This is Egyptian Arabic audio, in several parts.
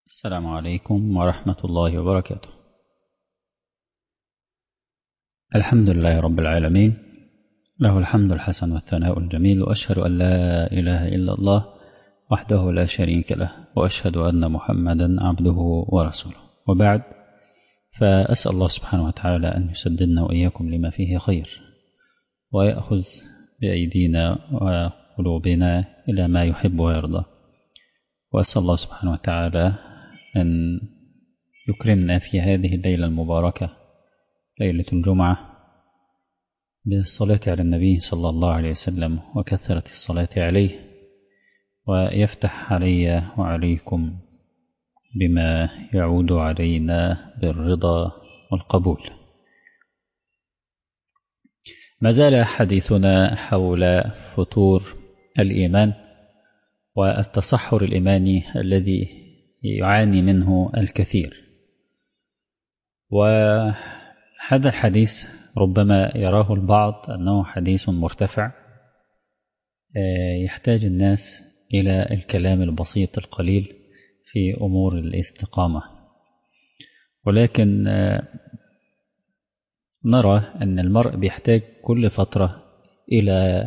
السلام عليكم ورحمة الله وبركاته الحمد لله رب العالمين له الحمد الحسن والثناء الجميل وأشهد أن لا إله إلا الله وحده لا شريك له وأشهد أن محمدا عبده ورسوله وبعد فأسأل الله سبحانه وتعالى أن يسددنا وإياكم لما فيه خير ويأخذ بأيدينا وقلوبنا إلى ما يحب ويرضى وأسأل الله سبحانه وتعالى أن يكرمنا في هذه الليلة المباركة ليلة الجمعة بالصلاة على النبي صلى الله عليه وسلم وكثرة الصلاة عليه ويفتح علي وعليكم بما يعود علينا بالرضا والقبول ما زال حديثنا حول فطور الإيمان والتصحر الإيماني الذي يعاني منه الكثير وهذا الحديث ربما يراه البعض أنه حديث مرتفع يحتاج الناس إلى الكلام البسيط القليل في أمور الاستقامة ولكن نرى أن المرء بيحتاج كل فترة إلى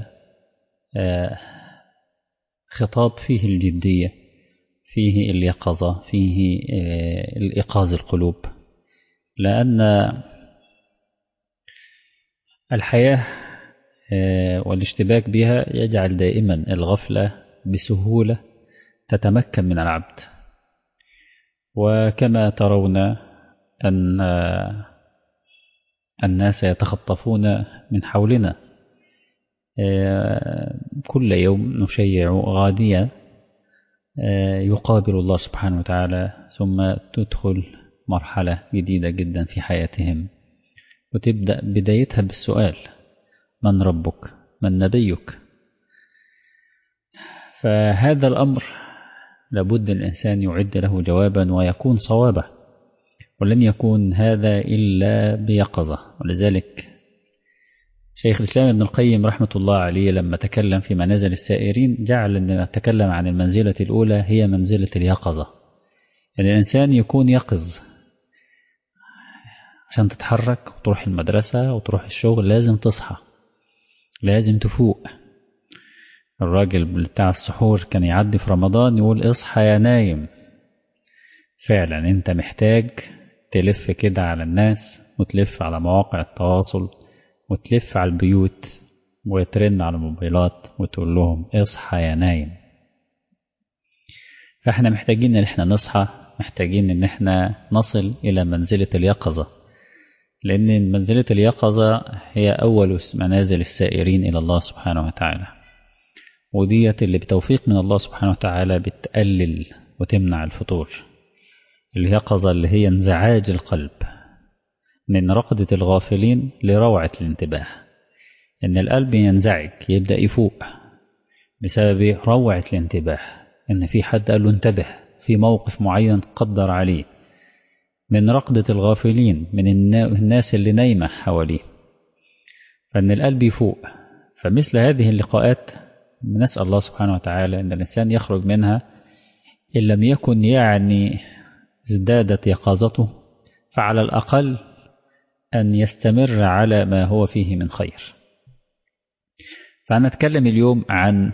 خطاب فيه الجدية فيه اليقظة فيه الإيقاظ القلوب لأن الحياة والاشتباك بها يجعل دائما الغفلة بسهولة تتمكن من العبد وكما ترون أن الناس يتخطفون من حولنا كل يوم نشيع غاديا يقابل الله سبحانه وتعالى ثم تدخل مرحلة جديدة جدا في حياتهم وتبدأ بدايتها بالسؤال من ربك من نبيك فهذا الأمر لابد الإنسان يعد له جوابا ويكون صوابا ولن يكون هذا إلا بيقظة ولذلك شيخ الإسلام ابن القيم رحمة الله عليه لما تكلم في منازل السائرين جعل أن تكلم عن المنزلة الأولى هي منزلة اليقظة أن يعني الإنسان يكون يقظ عشان تتحرك وتروح المدرسة وتروح الشغل لازم تصحى لازم تفوق الراجل بتاع السحور كان يعدي في رمضان يقول اصحى يا نايم فعلا انت محتاج تلف كده على الناس وتلف على مواقع التواصل وتلف على البيوت وترن على الموبايلات وتقول لهم اصحى يا نايم فاحنا محتاجين ان احنا نصحى محتاجين ان احنا نصل الى منزلة اليقظة لان منزلة اليقظة هي اول منازل السائرين الى الله سبحانه وتعالى وديت اللي بتوفيق من الله سبحانه وتعالى بتقلل وتمنع الفطور اليقظة اللي هي انزعاج القلب من رقدة الغافلين لروعة الانتباه إن القلب ينزعج يبدأ يفوق بسبب روعة الانتباه إن في حد قال له انتبه في موقف معين قدر عليه من رقدة الغافلين من الناس اللي نايمة حواليه فإن القلب يفوق فمثل هذه اللقاءات نسأل الله سبحانه وتعالى أن الإنسان يخرج منها إن لم يكن يعني ازدادت يقظته فعلى الأقل أن يستمر على ما هو فيه من خير فنتكلم اليوم عن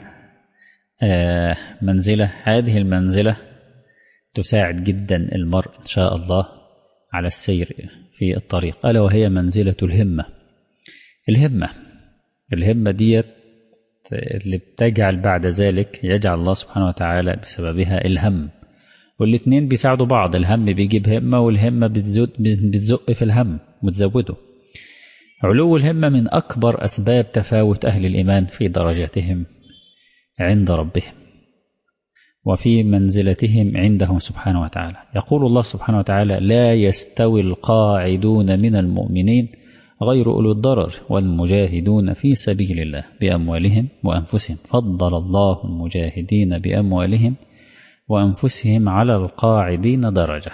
منزلة هذه المنزلة تساعد جدا المرء إن شاء الله على السير في الطريق ألا وهي منزلة الهمة الهمة الهمة ديت اللي بتجعل بعد ذلك يجعل الله سبحانه وتعالى بسببها الهم والاتنين بيساعدوا بعض الهم بيجيب همة والهمة بتزق في الهم وتزوده علو الهمة من أكبر أسباب تفاوت أهل الإيمان في درجاتهم عند ربهم وفي منزلتهم عنده سبحانه وتعالى يقول الله سبحانه وتعالى لا يستوي القاعدون من المؤمنين غير أولو الضرر والمجاهدون في سبيل الله بأموالهم وأنفسهم فضل الله المجاهدين بأموالهم وأنفسهم على القاعدين درجة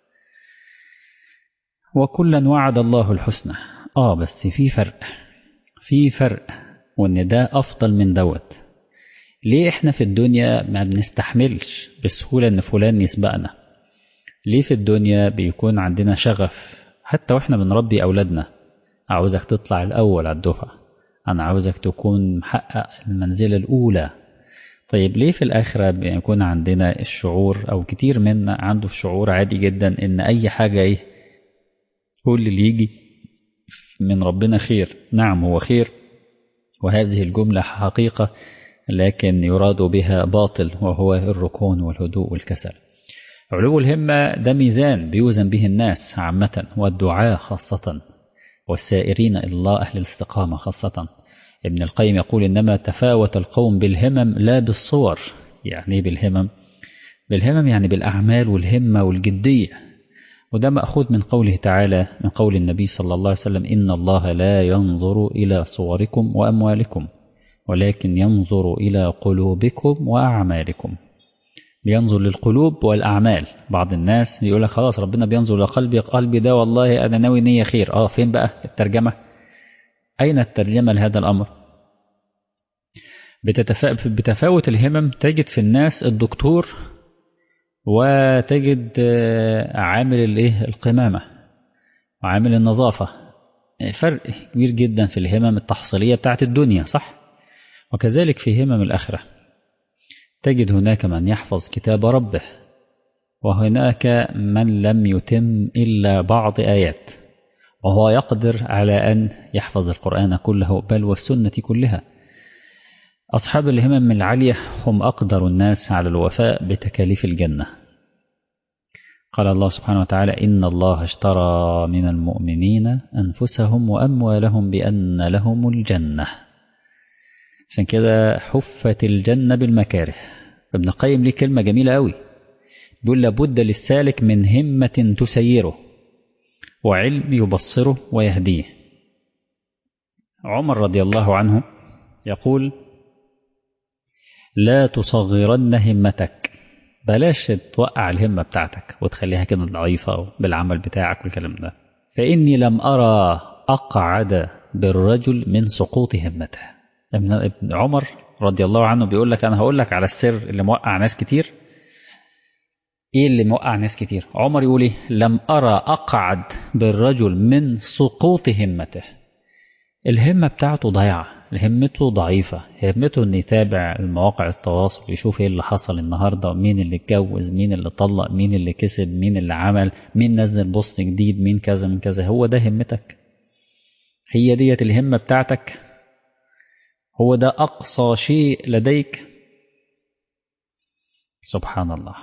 وكلا وعد الله الحسنى آه بس في فرق في فرق وإن ده أفضل من دوت ليه إحنا في الدنيا ما بنستحملش بسهولة إن فلان يسبقنا ليه في الدنيا بيكون عندنا شغف حتى واحنا بنربي أولادنا عاوزك تطلع الأول على الدفعة أنا عاوزك تكون محقق المنزلة الأولى طيب ليه في الآخرة بيكون عندنا الشعور أو كتير منا عنده الشعور عادي جدا إن أي حاجة إيه كل اللي يجي من ربنا خير نعم هو خير وهذه الجملة حقيقة لكن يراد بها باطل وهو الركون والهدوء والكسل علو الهمة ده ميزان بيوزن به الناس عامة والدعاء خاصة والسائرين إلى الله أهل الاستقامة خاصة ابن القيم يقول إنما تفاوت القوم بالهمم لا بالصور يعني بالهمم بالهمم يعني بالأعمال والهمة والجدية وده مأخوذ من قوله تعالى من قول النبي صلى الله عليه وسلم إن الله لا ينظر إلى صوركم وأموالكم ولكن ينظر إلى قلوبكم وأعمالكم بينظر للقلوب والأعمال بعض الناس يقول لك خلاص ربنا بينظر لقلبي قلبي ده والله أنا ناوي نية خير آه فين بقى الترجمة أين الترجمة لهذا الأمر بتتفا... بتفاوت الهمم تجد في الناس الدكتور وتجد عامل الايه القمامة وعامل النظافة فرق كبير جدا في الهمم التحصيلية بتاعت الدنيا صح وكذلك في همم الآخرة تجد هناك من يحفظ كتاب ربه وهناك من لم يتم إلا بعض آيات وهو يقدر على أن يحفظ القرآن كله بل والسنة كلها أصحاب الهمم العالية هم أقدر الناس على الوفاء بتكاليف الجنة قال الله سبحانه وتعالى إن الله اشترى من المؤمنين أنفسهم وأموالهم بأن لهم الجنة عشان كده حفت الجنة بالمكاره ابن القيم ليه كلمة جميلة قوي بيقول لابد للسالك من همة تسيره وعلم يبصره ويهديه عمر رضي الله عنه يقول لا تصغرن همتك بلاش توقع الهمة بتاعتك وتخليها كده ضعيفة بالعمل بتاعك والكلام ده فإني لم أرى أقعد بالرجل من سقوط همته ابن عمر رضي الله عنه بيقول لك أنا هقول لك على السر اللي موقع ناس كتير ايه اللي موقع ناس كتير عمر يقول ايه لم ارى اقعد بالرجل من سقوط همته الهمه بتاعته ضايعه همته ضعيفه همته انه يتابع المواقع التواصل يشوف ايه اللي حصل النهارده مين اللي اتجوز مين اللي طلق مين اللي كسب مين اللي عمل مين نزل بوست جديد مين كذا من كذا هو ده همتك هي ديت الهمه بتاعتك هو ده اقصى شيء لديك سبحان الله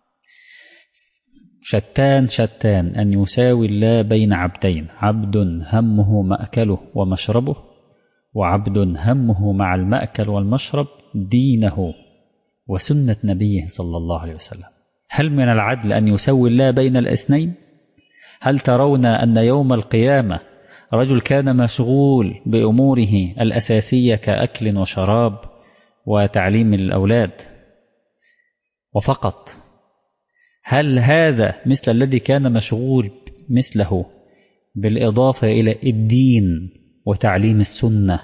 شتان شتان أن يساوي الله بين عبدين عبد همه مأكله ومشربه وعبد همه مع المأكل والمشرب دينه وسنة نبيه صلى الله عليه وسلم هل من العدل أن يسوي الله بين الاثنين هل ترون أن يوم القيامة رجل كان مشغول بأموره الأساسية كأكل وشراب وتعليم الأولاد وفقط هل هذا مثل الذي كان مشغول مثله بالإضافة إلى الدين وتعليم السنة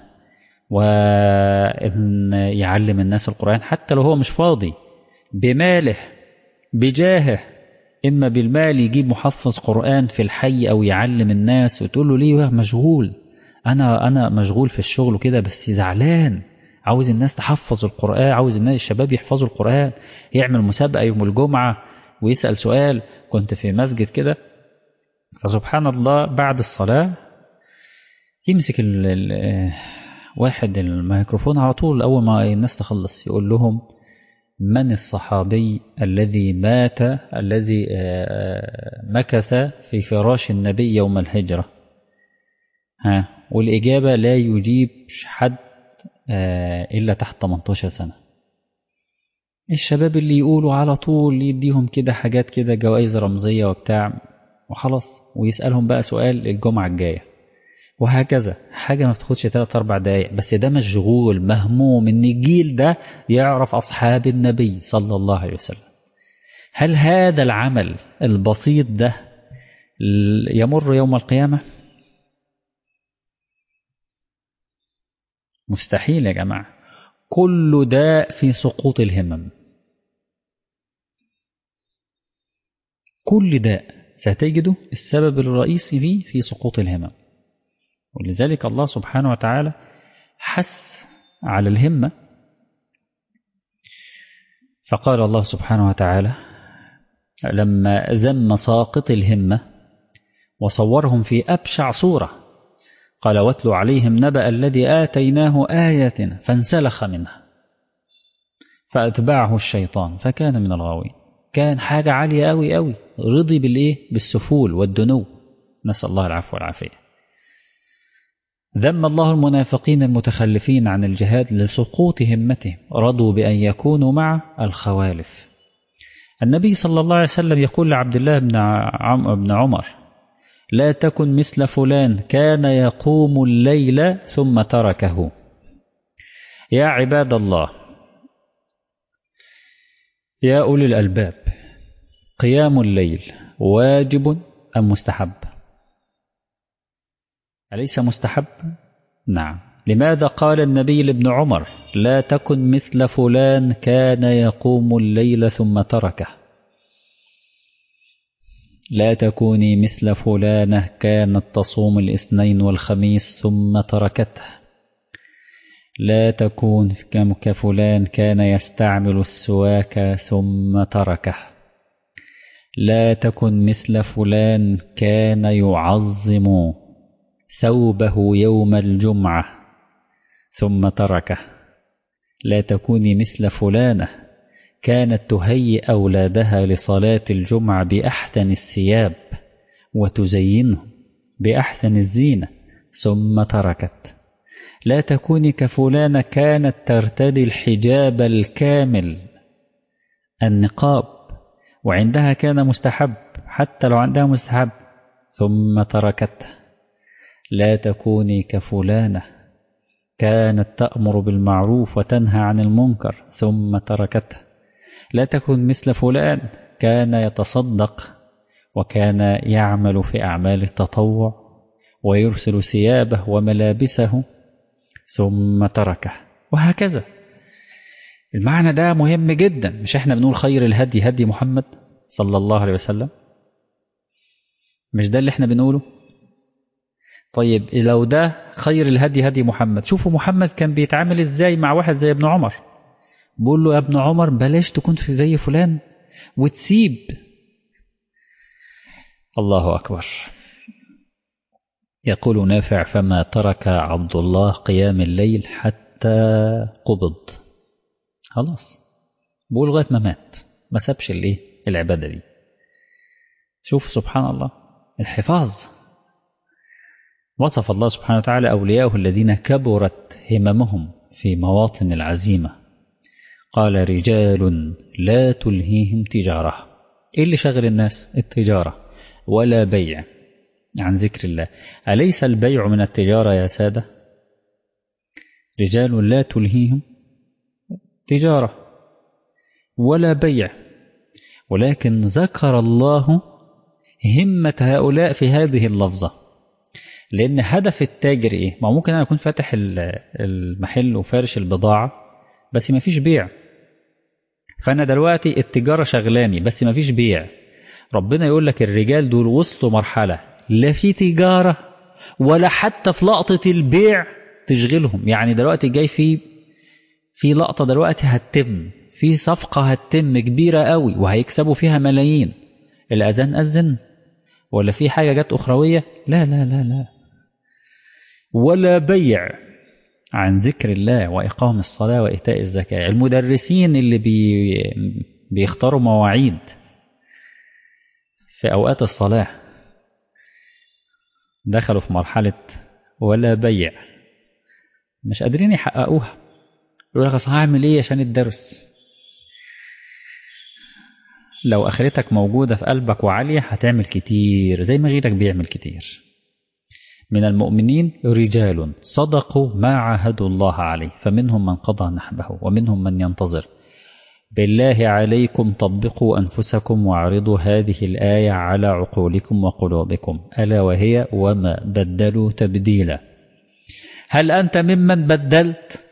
وإن يعلم الناس القرآن حتى لو هو مش فاضي بماله بجاهه إما بالمال يجيب محفظ قرآن في الحي أو يعلم الناس وتقول له ليه مشغول أنا أنا مشغول في الشغل كده بس زعلان عاوز الناس تحفظ القرآن عاوز الناس الشباب يحفظوا القرآن يعمل مسابقة يوم الجمعة ويسأل سؤال كنت في مسجد كده فسبحان الله بعد الصلاة يمسك ال ال واحد الميكروفون على طول أول ما الناس تخلص يقول لهم من الصحابي الذي مات الذي مكث في فراش النبي يوم الهجرة ها والإجابة لا يجيب حد إلا تحت 18 سنة الشباب اللي يقولوا على طول يديهم كده حاجات كده جوائز رمزية وبتاع وخلاص ويسألهم بقى سؤال الجمعة الجاية وهكذا حاجة ما بتاخدش تلات أربع دقايق بس ده مشغول مهموم إن الجيل ده يعرف أصحاب النبي صلى الله عليه وسلم هل هذا العمل البسيط ده يمر يوم القيامة؟ مستحيل يا جماعة كل ده في سقوط الهمم كل داء ستجده السبب الرئيسي فيه في سقوط الهمم ولذلك الله سبحانه وتعالى حث على الهمة فقال الله سبحانه وتعالى لما ذم ساقط الهمة وصورهم في أبشع صورة قال واتل عليهم نبأ الذي آتيناه آية فانسلخ منها فأتبعه الشيطان فكان من الغاوين كان حاجة عالية أوي أوي رضي بالإيه بالسفول والدنو نسأل الله العفو والعافية ذم الله المنافقين المتخلفين عن الجهاد لسقوط همتهم رضوا بأن يكونوا مع الخوالف النبي صلى الله عليه وسلم يقول لعبد الله بن, عم بن عمر لا تكن مثل فلان كان يقوم الليل ثم تركه يا عباد الله يا أولي الألباب قيام الليل واجب أم مستحب أليس مستحب؟ نعم لماذا قال النبي لابن عمر لا تكن مثل فلان كان يقوم الليل ثم تركه لا تكوني مثل فلانة كانت تصوم الاثنين والخميس ثم تركته لا تكون كفلان كان يستعمل السواك ثم تركه لا تكن مثل فلان كان يعظم ثوبه يوم الجمعة ثم تركه لا تكوني مثل فلانة كانت تهيئ أولادها لصلاة الجمعة بأحسن الثياب وتزينهم بأحسن الزينة ثم تركت لا تكوني كفلانة كانت ترتدي الحجاب الكامل النقاب وعندها كان مستحب حتى لو عندها مستحب ثم تركته لا تكوني كفلانة كانت تأمر بالمعروف وتنهى عن المنكر ثم تركته لا تكن مثل فلان كان يتصدق وكان يعمل في أعمال التطوع ويرسل ثيابه وملابسه ثم تركه وهكذا المعنى ده مهم جدا مش احنا بنقول خير الهدي هدي محمد صلى الله عليه وسلم مش ده اللي احنا بنقوله طيب لو ده خير الهدي هدي محمد شوفوا محمد كان بيتعامل ازاي مع واحد زي ابن عمر بقول له يا ابن عمر بلاش تكون في زي فلان وتسيب الله أكبر يقول نافع فما ترك عبد الله قيام الليل حتى قبض خلاص بقول لغاية ما مات ما سابش الايه العبادة دي شوف سبحان الله الحفاظ وصف الله سبحانه وتعالى أولياءه الذين كبرت هممهم في مواطن العزيمة قال رجال لا تلهيهم تجارة إيه اللي شغل الناس التجارة ولا بيع عن ذكر الله أليس البيع من التجارة يا سادة رجال لا تلهيهم تجارة ولا بيع ولكن ذكر الله همة هؤلاء في هذه اللفظة لأن هدف التاجر إيه؟ ما ممكن أنا أكون فاتح المحل وفارش البضاعة بس ما فيش بيع فأنا دلوقتي التجارة شغلاني بس ما فيش بيع ربنا يقول لك الرجال دول وصلوا مرحلة لا في تجارة ولا حتى في لقطة البيع تشغلهم يعني دلوقتي جاي في في لقطة دلوقتي هتتم في صفقة هتتم كبيرة قوي وهيكسبوا فيها ملايين الأذان أذن ولا في حاجة جت أخروية لا لا لا لا ولا بيع عن ذكر الله وإقام الصلاة وإيتاء الزكاة المدرسين اللي بي بيختاروا مواعيد في أوقات الصلاة دخلوا في مرحلة ولا بيع مش قادرين يحققوها يقول لك هعمل ايه عشان الدرس لو اخرتك موجودة في قلبك وعالية هتعمل كتير زي ما غيرك بيعمل كتير من المؤمنين رجال صدقوا ما عاهدوا الله عليه فمنهم من قضى نحبه ومنهم من ينتظر بالله عليكم طبقوا أنفسكم واعرضوا هذه الآية على عقولكم وقلوبكم ألا وهي وما بدلوا تبديلا هل أنت ممن بدلت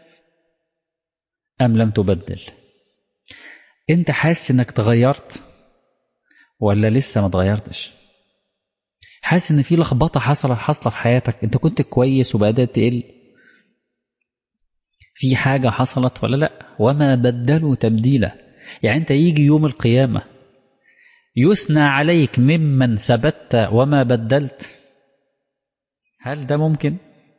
أم لم تبدل أنت حاسس أنك تغيرت ولا لسه ما اتغيرتش حاسس ان في لخبطه حصلت حاصله في حياتك انت كنت كويس وبدات تقل في حاجه حصلت ولا لا وما بدلوا تبديلا يعني انت يجي يوم القيامه يثنى عليك ممن ثبت وما بدلت هل ده ممكن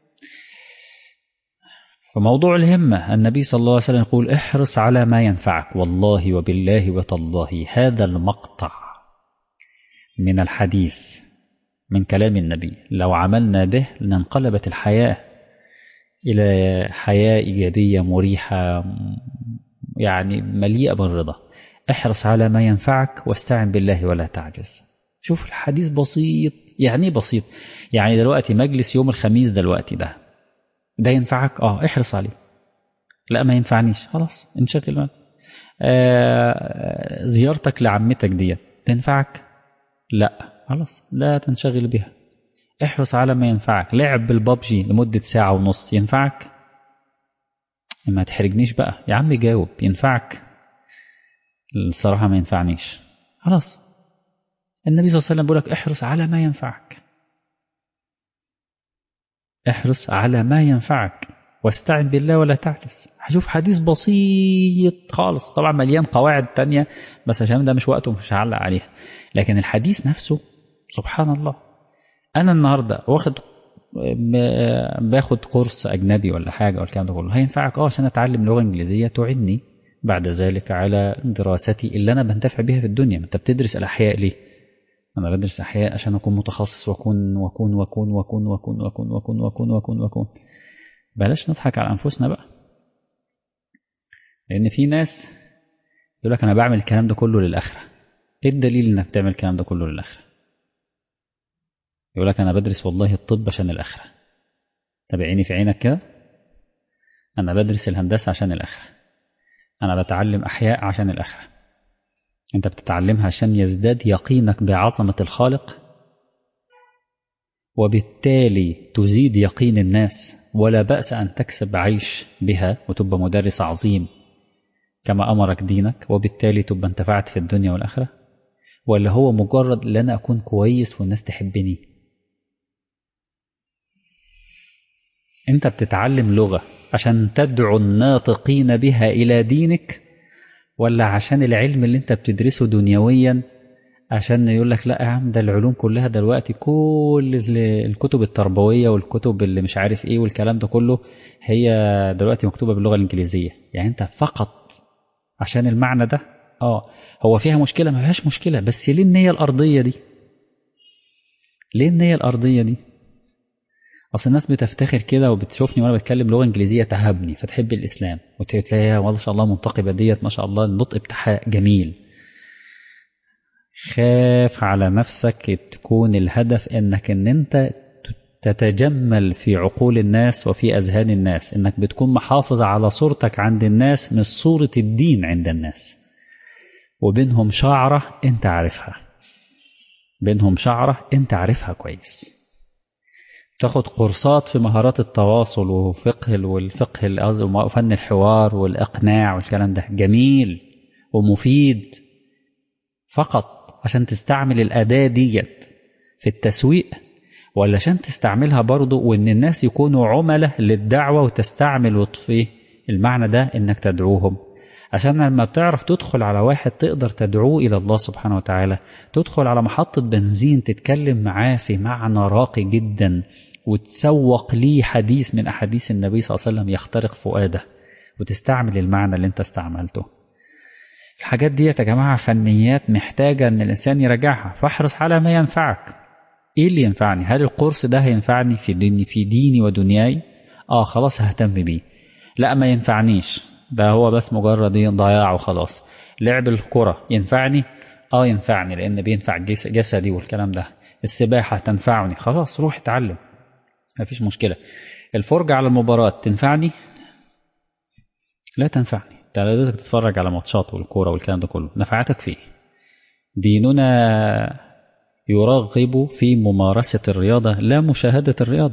فموضوع الهمة النبي صلى الله عليه وسلم يقول احرص على ما ينفعك والله وبالله وتالله هذا المقطع من الحديث من كلام النبي لو عملنا به لانقلبت الحياة إلى حياة إيجابية مريحة يعني مليئة بالرضا احرص على ما ينفعك واستعن بالله ولا تعجز شوف الحديث بسيط يعني ايه بسيط يعني دلوقتي مجلس يوم الخميس دلوقتي ده ده ينفعك اه احرص عليه لا ما ينفعنيش خلاص انشغل معك آه زيارتك لعمتك ديت تنفعك لا خلاص لا تنشغل بها احرص على ما ينفعك لعب بالبابجي لمدة ساعة ونص ينفعك ما تحرجنيش بقى يا عم جاوب ينفعك الصراحة ما ينفعنيش خلاص النبي صلى الله عليه وسلم بيقول لك احرص على ما ينفعك احرص على ما ينفعك واستعن بالله ولا تعجز هشوف حديث بسيط خالص طبعا مليان قواعد تانية بس عشان ده مش وقته مش هعلق عليها لكن الحديث نفسه سبحان الله انا النهارده واخد باخد كورس اجنبي ولا حاجه والكلام ده كله هينفعك اه عشان اتعلم لغه انجليزيه تعيني بعد ذلك على دراستي اللي انا بنتفع بيها في الدنيا انت بتدرس الاحياء ليه انا بدرس احياء عشان اكون متخصص واكون واكون واكون واكون واكون واكون واكون واكون واكون واكون بلاش نضحك على انفسنا بقى لان في ناس يقول لك انا بعمل الكلام ده كله للاخره ايه الدليل انك بتعمل الكلام ده كله للاخره يقول لك انا بدرس والله الطب عشان الاخره طب عيني في عينك كده انا بدرس الهندسه عشان الاخره انا بتعلم احياء عشان الاخره انت بتتعلمها عشان يزداد يقينك بعظمه الخالق وبالتالي تزيد يقين الناس ولا باس ان تكسب عيش بها وتبقى مدرس عظيم كما امرك دينك وبالتالي تبقى انتفعت في الدنيا والاخره ولا هو مجرد ان انا اكون كويس والناس تحبني انت بتتعلم لغه عشان تدعو الناطقين بها الى دينك ولا عشان العلم اللي انت بتدرسه دنيويا عشان يقول لك لا يا عم ده العلوم كلها دلوقتي كل الكتب التربويه والكتب اللي مش عارف ايه والكلام ده كله هي دلوقتي مكتوبه باللغه الانجليزيه يعني انت فقط عشان المعنى ده اه هو فيها مشكله ما فيهاش مشكله بس ليه النيه الارضيه دي ليه النيه الارضيه دي اصل الناس بتفتخر كده وبتشوفني وانا بتكلم لغه انجليزيه تهبني فتحب الاسلام وتلاقيها ما شاء الله منتقبه ديت ما شاء الله النطق بتاعها جميل خاف على نفسك تكون الهدف انك ان انت تتجمل في عقول الناس وفي اذهان الناس انك بتكون محافظ على صورتك عند الناس مش صوره الدين عند الناس وبينهم شعره انت عارفها بينهم شعره انت عارفها كويس تاخد كورسات في مهارات التواصل وفقه والفقه وفن الحوار والإقناع والكلام ده جميل ومفيد فقط عشان تستعمل الأداة ديت في التسويق ولا عشان تستعملها برضه وإن الناس يكونوا عملاء للدعوة وتستعمل وتفيه المعنى ده إنك تدعوهم عشان لما بتعرف تدخل على واحد تقدر تدعوه إلى الله سبحانه وتعالى تدخل على محطة بنزين تتكلم معاه في معنى راقي جدا وتسوق ليه حديث من أحاديث النبي صلى الله عليه وسلم يخترق فؤاده وتستعمل المعنى اللي انت استعملته الحاجات دي يا جماعة فنيات محتاجة ان الانسان يراجعها فاحرص على ما ينفعك ايه اللي ينفعني هل القرص ده هينفعني في ديني في ديني ودنياي اه خلاص ههتم بيه لا ما ينفعنيش ده هو بس مجرد ضياع وخلاص لعب الكرة ينفعني اه ينفعني لان بينفع جسدي والكلام ده السباحة تنفعني خلاص روح اتعلم مفيش مشكلة الفرجة على المباراة تنفعني لا تنفعني تعالى تتفرج على ماتشات والكورة والكلام ده كله نفعتك فيه ديننا يرغب في ممارسة الرياضة لا مشاهدة الرياضة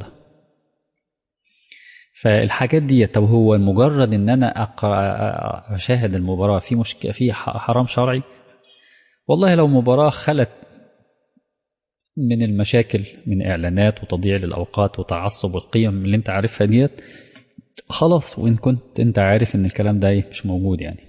فالحاجات دي طب هو مجرد ان انا اشاهد المباراة في مشكلة في حرام شرعي والله لو مباراة خلت من المشاكل من إعلانات وتضييع للأوقات وتعصب القيم اللي أنت عارفها ديت خلاص وإن كنت أنت عارف إن الكلام ده مش موجود يعني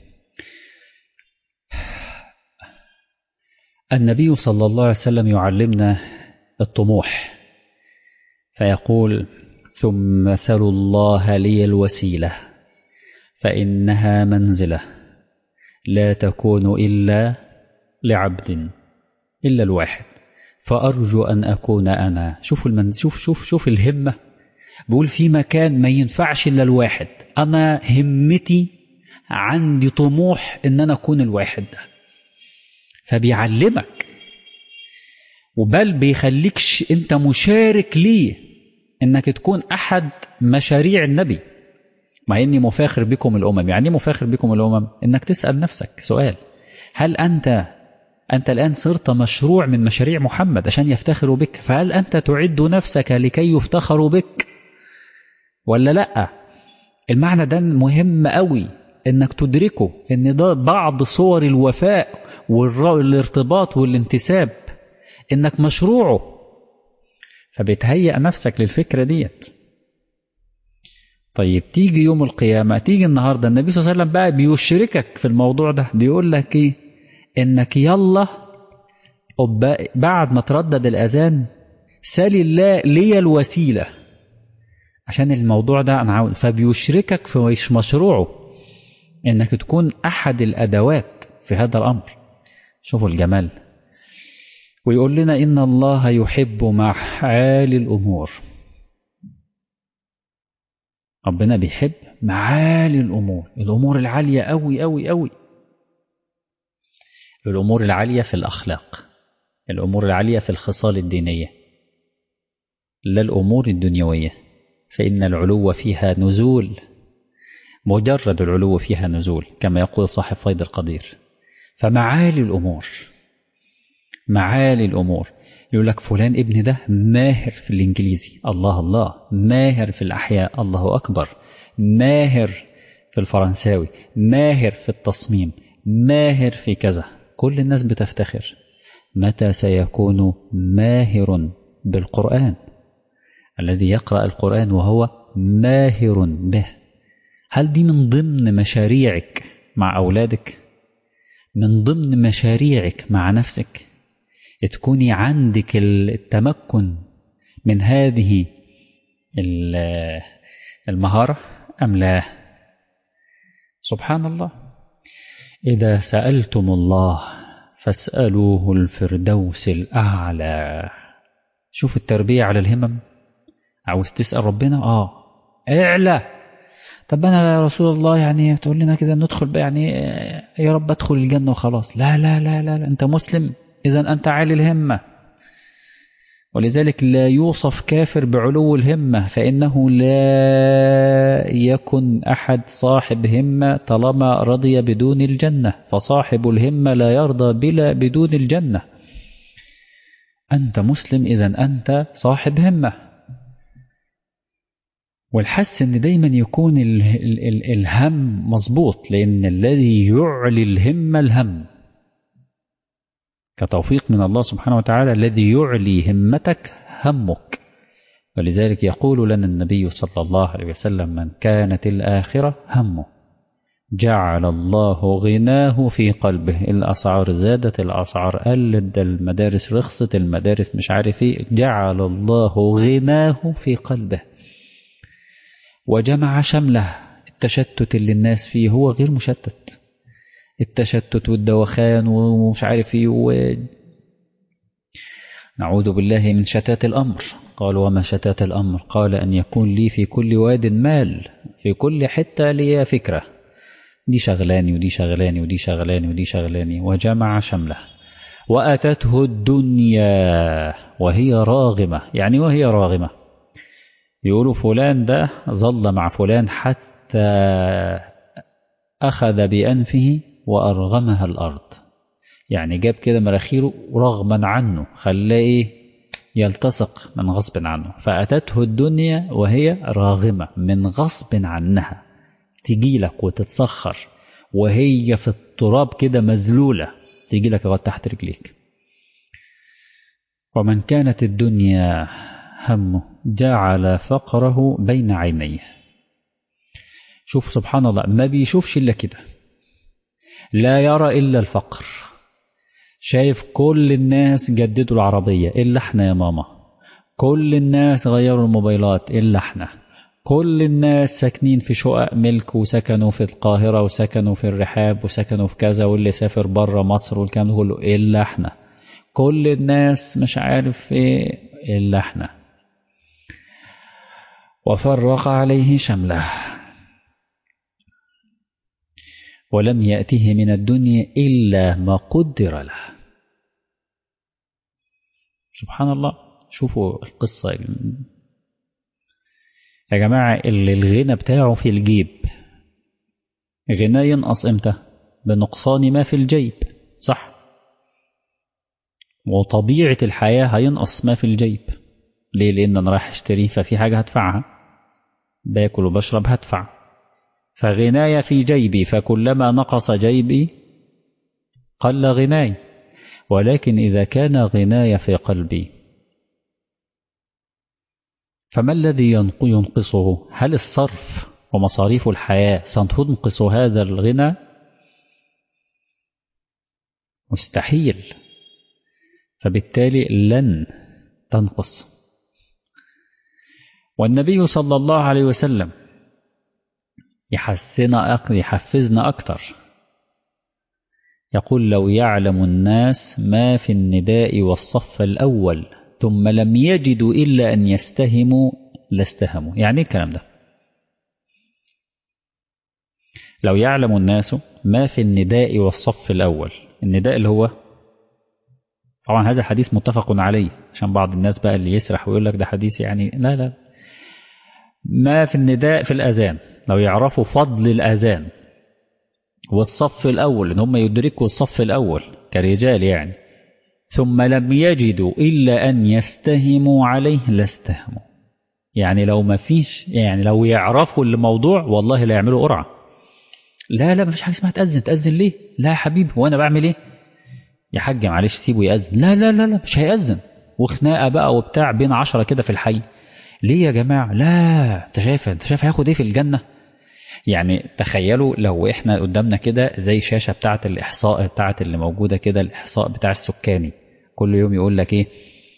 النبي صلى الله عليه وسلم يعلمنا الطموح فيقول ثم سلوا الله لي الوسيلة فإنها منزلة لا تكون إلا لعبد إلا الواحد فأرجو أن أكون أنا شوف المن... شوف شوف شوف الهمة بقول في مكان ما ينفعش إلا الواحد أنا همتي عندي طموح إن أنا أكون الواحد ده فبيعلمك وبل بيخليكش أنت مشارك ليه إنك تكون أحد مشاريع النبي مع إني مفاخر بكم الأمم يعني مفاخر بكم الأمم إنك تسأل نفسك سؤال هل أنت أنت الآن صرت مشروع من مشاريع محمد عشان يفتخروا بك فهل أنت تعد نفسك لكي يفتخروا بك ولا لأ المعنى ده مهم قوي انك تدركه ان ده بعض صور الوفاء والارتباط والانتساب انك مشروعه فبتهيأ نفسك للفكرة ديت طيب تيجي يوم القيامة تيجي النهاردة النبي صلى الله عليه وسلم بقى بيشركك في الموضوع ده بيقول لك ايه انك يلا بعد ما تردد الاذان سال الله لي الوسيله عشان الموضوع ده انا عاوز فبيشركك في مشروعه انك تكون احد الادوات في هذا الامر شوفوا الجمال ويقول لنا ان الله يحب معالي الامور ربنا بيحب معالي الامور الامور العاليه قوي قوي قوي الامور العاليه في الاخلاق الامور العاليه في الخصال الدينيه لا الامور الدنيويه فإن العلو فيها نزول مجرد العلو فيها نزول كما يقول صاحب فيض القدير فمعالي الأمور معالي الأمور يقول لك فلان ابن ده ماهر في الإنجليزي الله الله ماهر في الأحياء الله أكبر ماهر في الفرنساوي ماهر في التصميم ماهر في كذا كل الناس بتفتخر متى سيكون ماهر بالقرآن الذي يقرأ القرآن وهو ماهر به هل دي من ضمن مشاريعك مع أولادك من ضمن مشاريعك مع نفسك تكوني عندك التمكن من هذه المهارة أم لا سبحان الله إذا سألتم الله فاسألوه الفردوس الأعلى شوف التربية على الهمم عاوز تسأل ربنا اه اعلى طب انا يا رسول الله يعني تقول لنا كده ندخل بقى يعني يا رب ادخل الجنة وخلاص لا لا لا لا, لا. انت مسلم اذا انت عالي الهمة ولذلك لا يوصف كافر بعلو الهمة فإنه لا يكن أحد صاحب همة طالما رضي بدون الجنة فصاحب الهمة لا يرضى بلا بدون الجنة أنت مسلم إذا أنت صاحب همة والحس ان دايما يكون ال ال ال الهم مظبوط لان الذي يعلي الهمة الهم كتوفيق من الله سبحانه وتعالى الذي يعلي همتك همك ولذلك يقول لنا النبي صلى الله عليه وسلم من كانت الآخرة همه جعل الله غناه في قلبه الأسعار زادت الأسعار قلت المدارس رخصت المدارس مش عارف ايه جعل الله غناه في قلبه وجمع شمله التشتت اللي الناس فيه هو غير مشتت التشتت والدوخان ومش عارف ايه و... نعوذ بالله من شتات الأمر قال وما شتات الأمر قال أن يكون لي في كل واد مال في كل حتة لي فكرة دي شغلاني ودي شغلاني ودي شغلاني ودي شغلاني وجمع شمله وأتته الدنيا وهي راغمة يعني وهي راغمة يقولوا فلان ده ظل مع فلان حتى أخذ بأنفه وأرغمها الأرض يعني جاب كده مراخيره رغما عنه خلاه إيه يلتصق من غصب عنه فأتته الدنيا وهي راغمة من غصب عنها تجيلك وتتسخر وهي في التراب كده مذلولة تيجي لك لغايه تحت رجليك ومن كانت الدنيا همه جعل فقره بين عينيه شوف سبحان الله ما بيشوفش إلا كده لا يرى إلا الفقر شايف كل الناس جددوا العربية إلا احنا يا ماما كل الناس غيروا الموبايلات إلا احنا كل الناس ساكنين في شقق ملك وسكنوا في القاهرة وسكنوا في الرحاب وسكنوا في كذا واللي سافر بره مصر والكلام ده كله إلا احنا كل الناس مش عارف ايه إلا احنا وفرق عليه شمله ولم يأته من الدنيا إلا ما قدر له سبحان الله شوفوا القصة يا جماعة اللي الغنى بتاعه في الجيب غنى ينقص امتى بنقصان ما في الجيب صح وطبيعة الحياة هينقص ما في الجيب ليه لأن أنا رايح أشتري ففي حاجة هدفعها باكل وبشرب هدفع فغناي في جيبي فكلما نقص جيبي قل غناي ولكن إذا كان غناي في قلبي فما الذي ينقصه هل الصرف ومصاريف الحياة ستنقص هذا الغنى مستحيل فبالتالي لن تنقص والنبي صلى الله عليه وسلم يحسنا أكثر يحفزنا أكثر يقول لو يعلم الناس ما في النداء والصف الأول ثم لم يجدوا إلا أن يستهموا لاستهموا يعني ايه الكلام ده لو يعلم الناس ما في النداء والصف الأول النداء اللي هو طبعا هذا الحديث متفق عليه عشان بعض الناس بقى اللي يسرح ويقول لك ده حديث يعني لا لا ما في النداء في الأذان لو يعرفوا فضل الأذان والصف الأول إن هم يدركوا الصف الأول كرجال يعني ثم لم يجدوا إلا أن يستهموا عليه لاستهموا يعني لو ما فيش يعني لو يعرفوا الموضوع والله لا يعملوا قرعة لا لا ما فيش حاجة اسمها تأذن تأذن ليه لا يا حبيبي وأنا بعمل إيه يا حاج معلش سيبه يأذن لا لا لا لا مش هيأذن وخناقة بقى وبتاع بين عشرة كده في الحي ليه يا جماعة لا انت شايف انت شايف هياخد ايه في الجنة يعني تخيلوا لو احنا قدامنا كده زي شاشة بتاعة الإحصاء بتاعة اللي موجودة كده الإحصاء بتاع السكاني كل يوم يقول لك ايه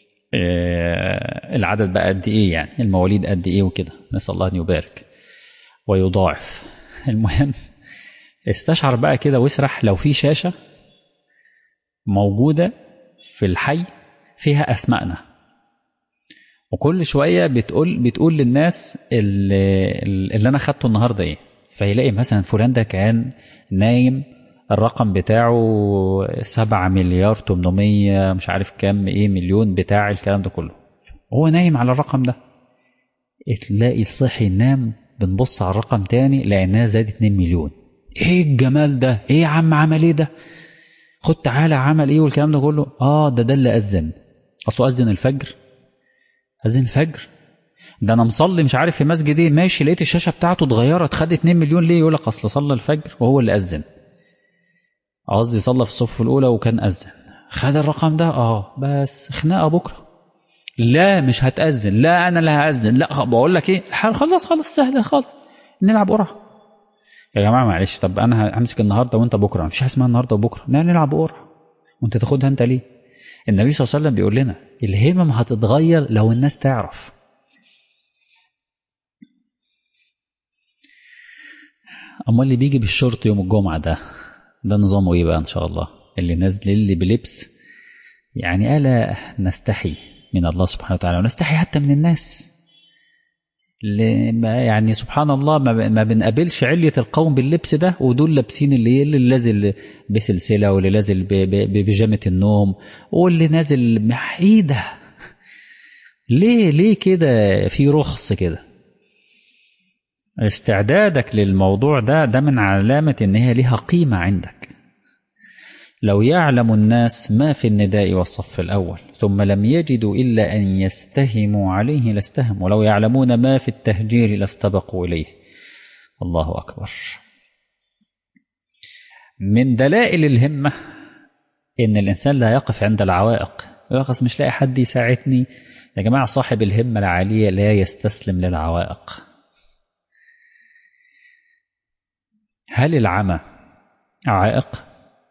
آه العدد بقى قد ايه يعني المواليد قد ايه وكده نسأل الله ان يبارك ويضاعف المهم استشعر بقى كده واسرح لو في شاشة موجودة في الحي فيها أسمائنا وكل شوية بتقول بتقول للناس اللي, اللي أنا خدته النهاردة إيه فيلاقي مثلا فلان ده كان نايم الرقم بتاعه سبعة مليار تمنمية مش عارف كام إيه مليون بتاع الكلام ده كله هو نايم على الرقم ده تلاقي صحي نام بنبص على الرقم تاني لأنها زاد 2 مليون ايه الجمال ده ايه يا عم عمل ايه ده خد تعالى عمل ايه والكلام ده كله اه ده ده اللي اذن اصله اذن الفجر اذن الفجر ده انا مصلي مش عارف في مسجد ايه ماشي لقيت الشاشه بتاعته اتغيرت خد 2 مليون ليه يقول لك اصل صلى الفجر وهو اللي اذن قصدي صلى في الصف الاولى وكان اذن خد الرقم ده اه بس خناقه بكره لا مش هتأذن لا انا اللي هأذن لا بقول لك ايه خلاص خلاص سهله خالص نلعب قرعه يا جماعه معلش طب انا همسك النهارده وانت بكره مفيش حاجه اسمها النهارده وبكره لا نلعب قرعه وانت تاخدها انت ليه النبي صلى الله عليه وسلم بيقول لنا الهمم هتتغير لو الناس تعرف امال اللي بيجي بالشورت يوم الجمعه ده ده نظامه ايه بقى ان شاء الله اللي نازل اللي بلبس يعني الا نستحي من الله سبحانه وتعالى ونستحي حتى من الناس يعني سبحان الله ما بنقابلش علية القوم باللبس ده ودول لابسين اللي اللي نازل بسلسلة واللي نازل ببيجامة النوم واللي نازل ايه ده ليه ليه كده في رخص كده استعدادك للموضوع ده ده من علامة ان هي ليها قيمة عندك لو يعلم الناس ما في النداء والصف الأول ثم لم يجدوا إلا أن يستهموا عليه لاستهموا ولو يعلمون ما في التهجير لاستبقوا إليه الله أكبر من دلائل الهمة إن الإنسان لا يقف عند العوائق يقف مش لاقي حد يساعدني يا جماعة صاحب الهمة العالية لا يستسلم للعوائق هل العمى عائق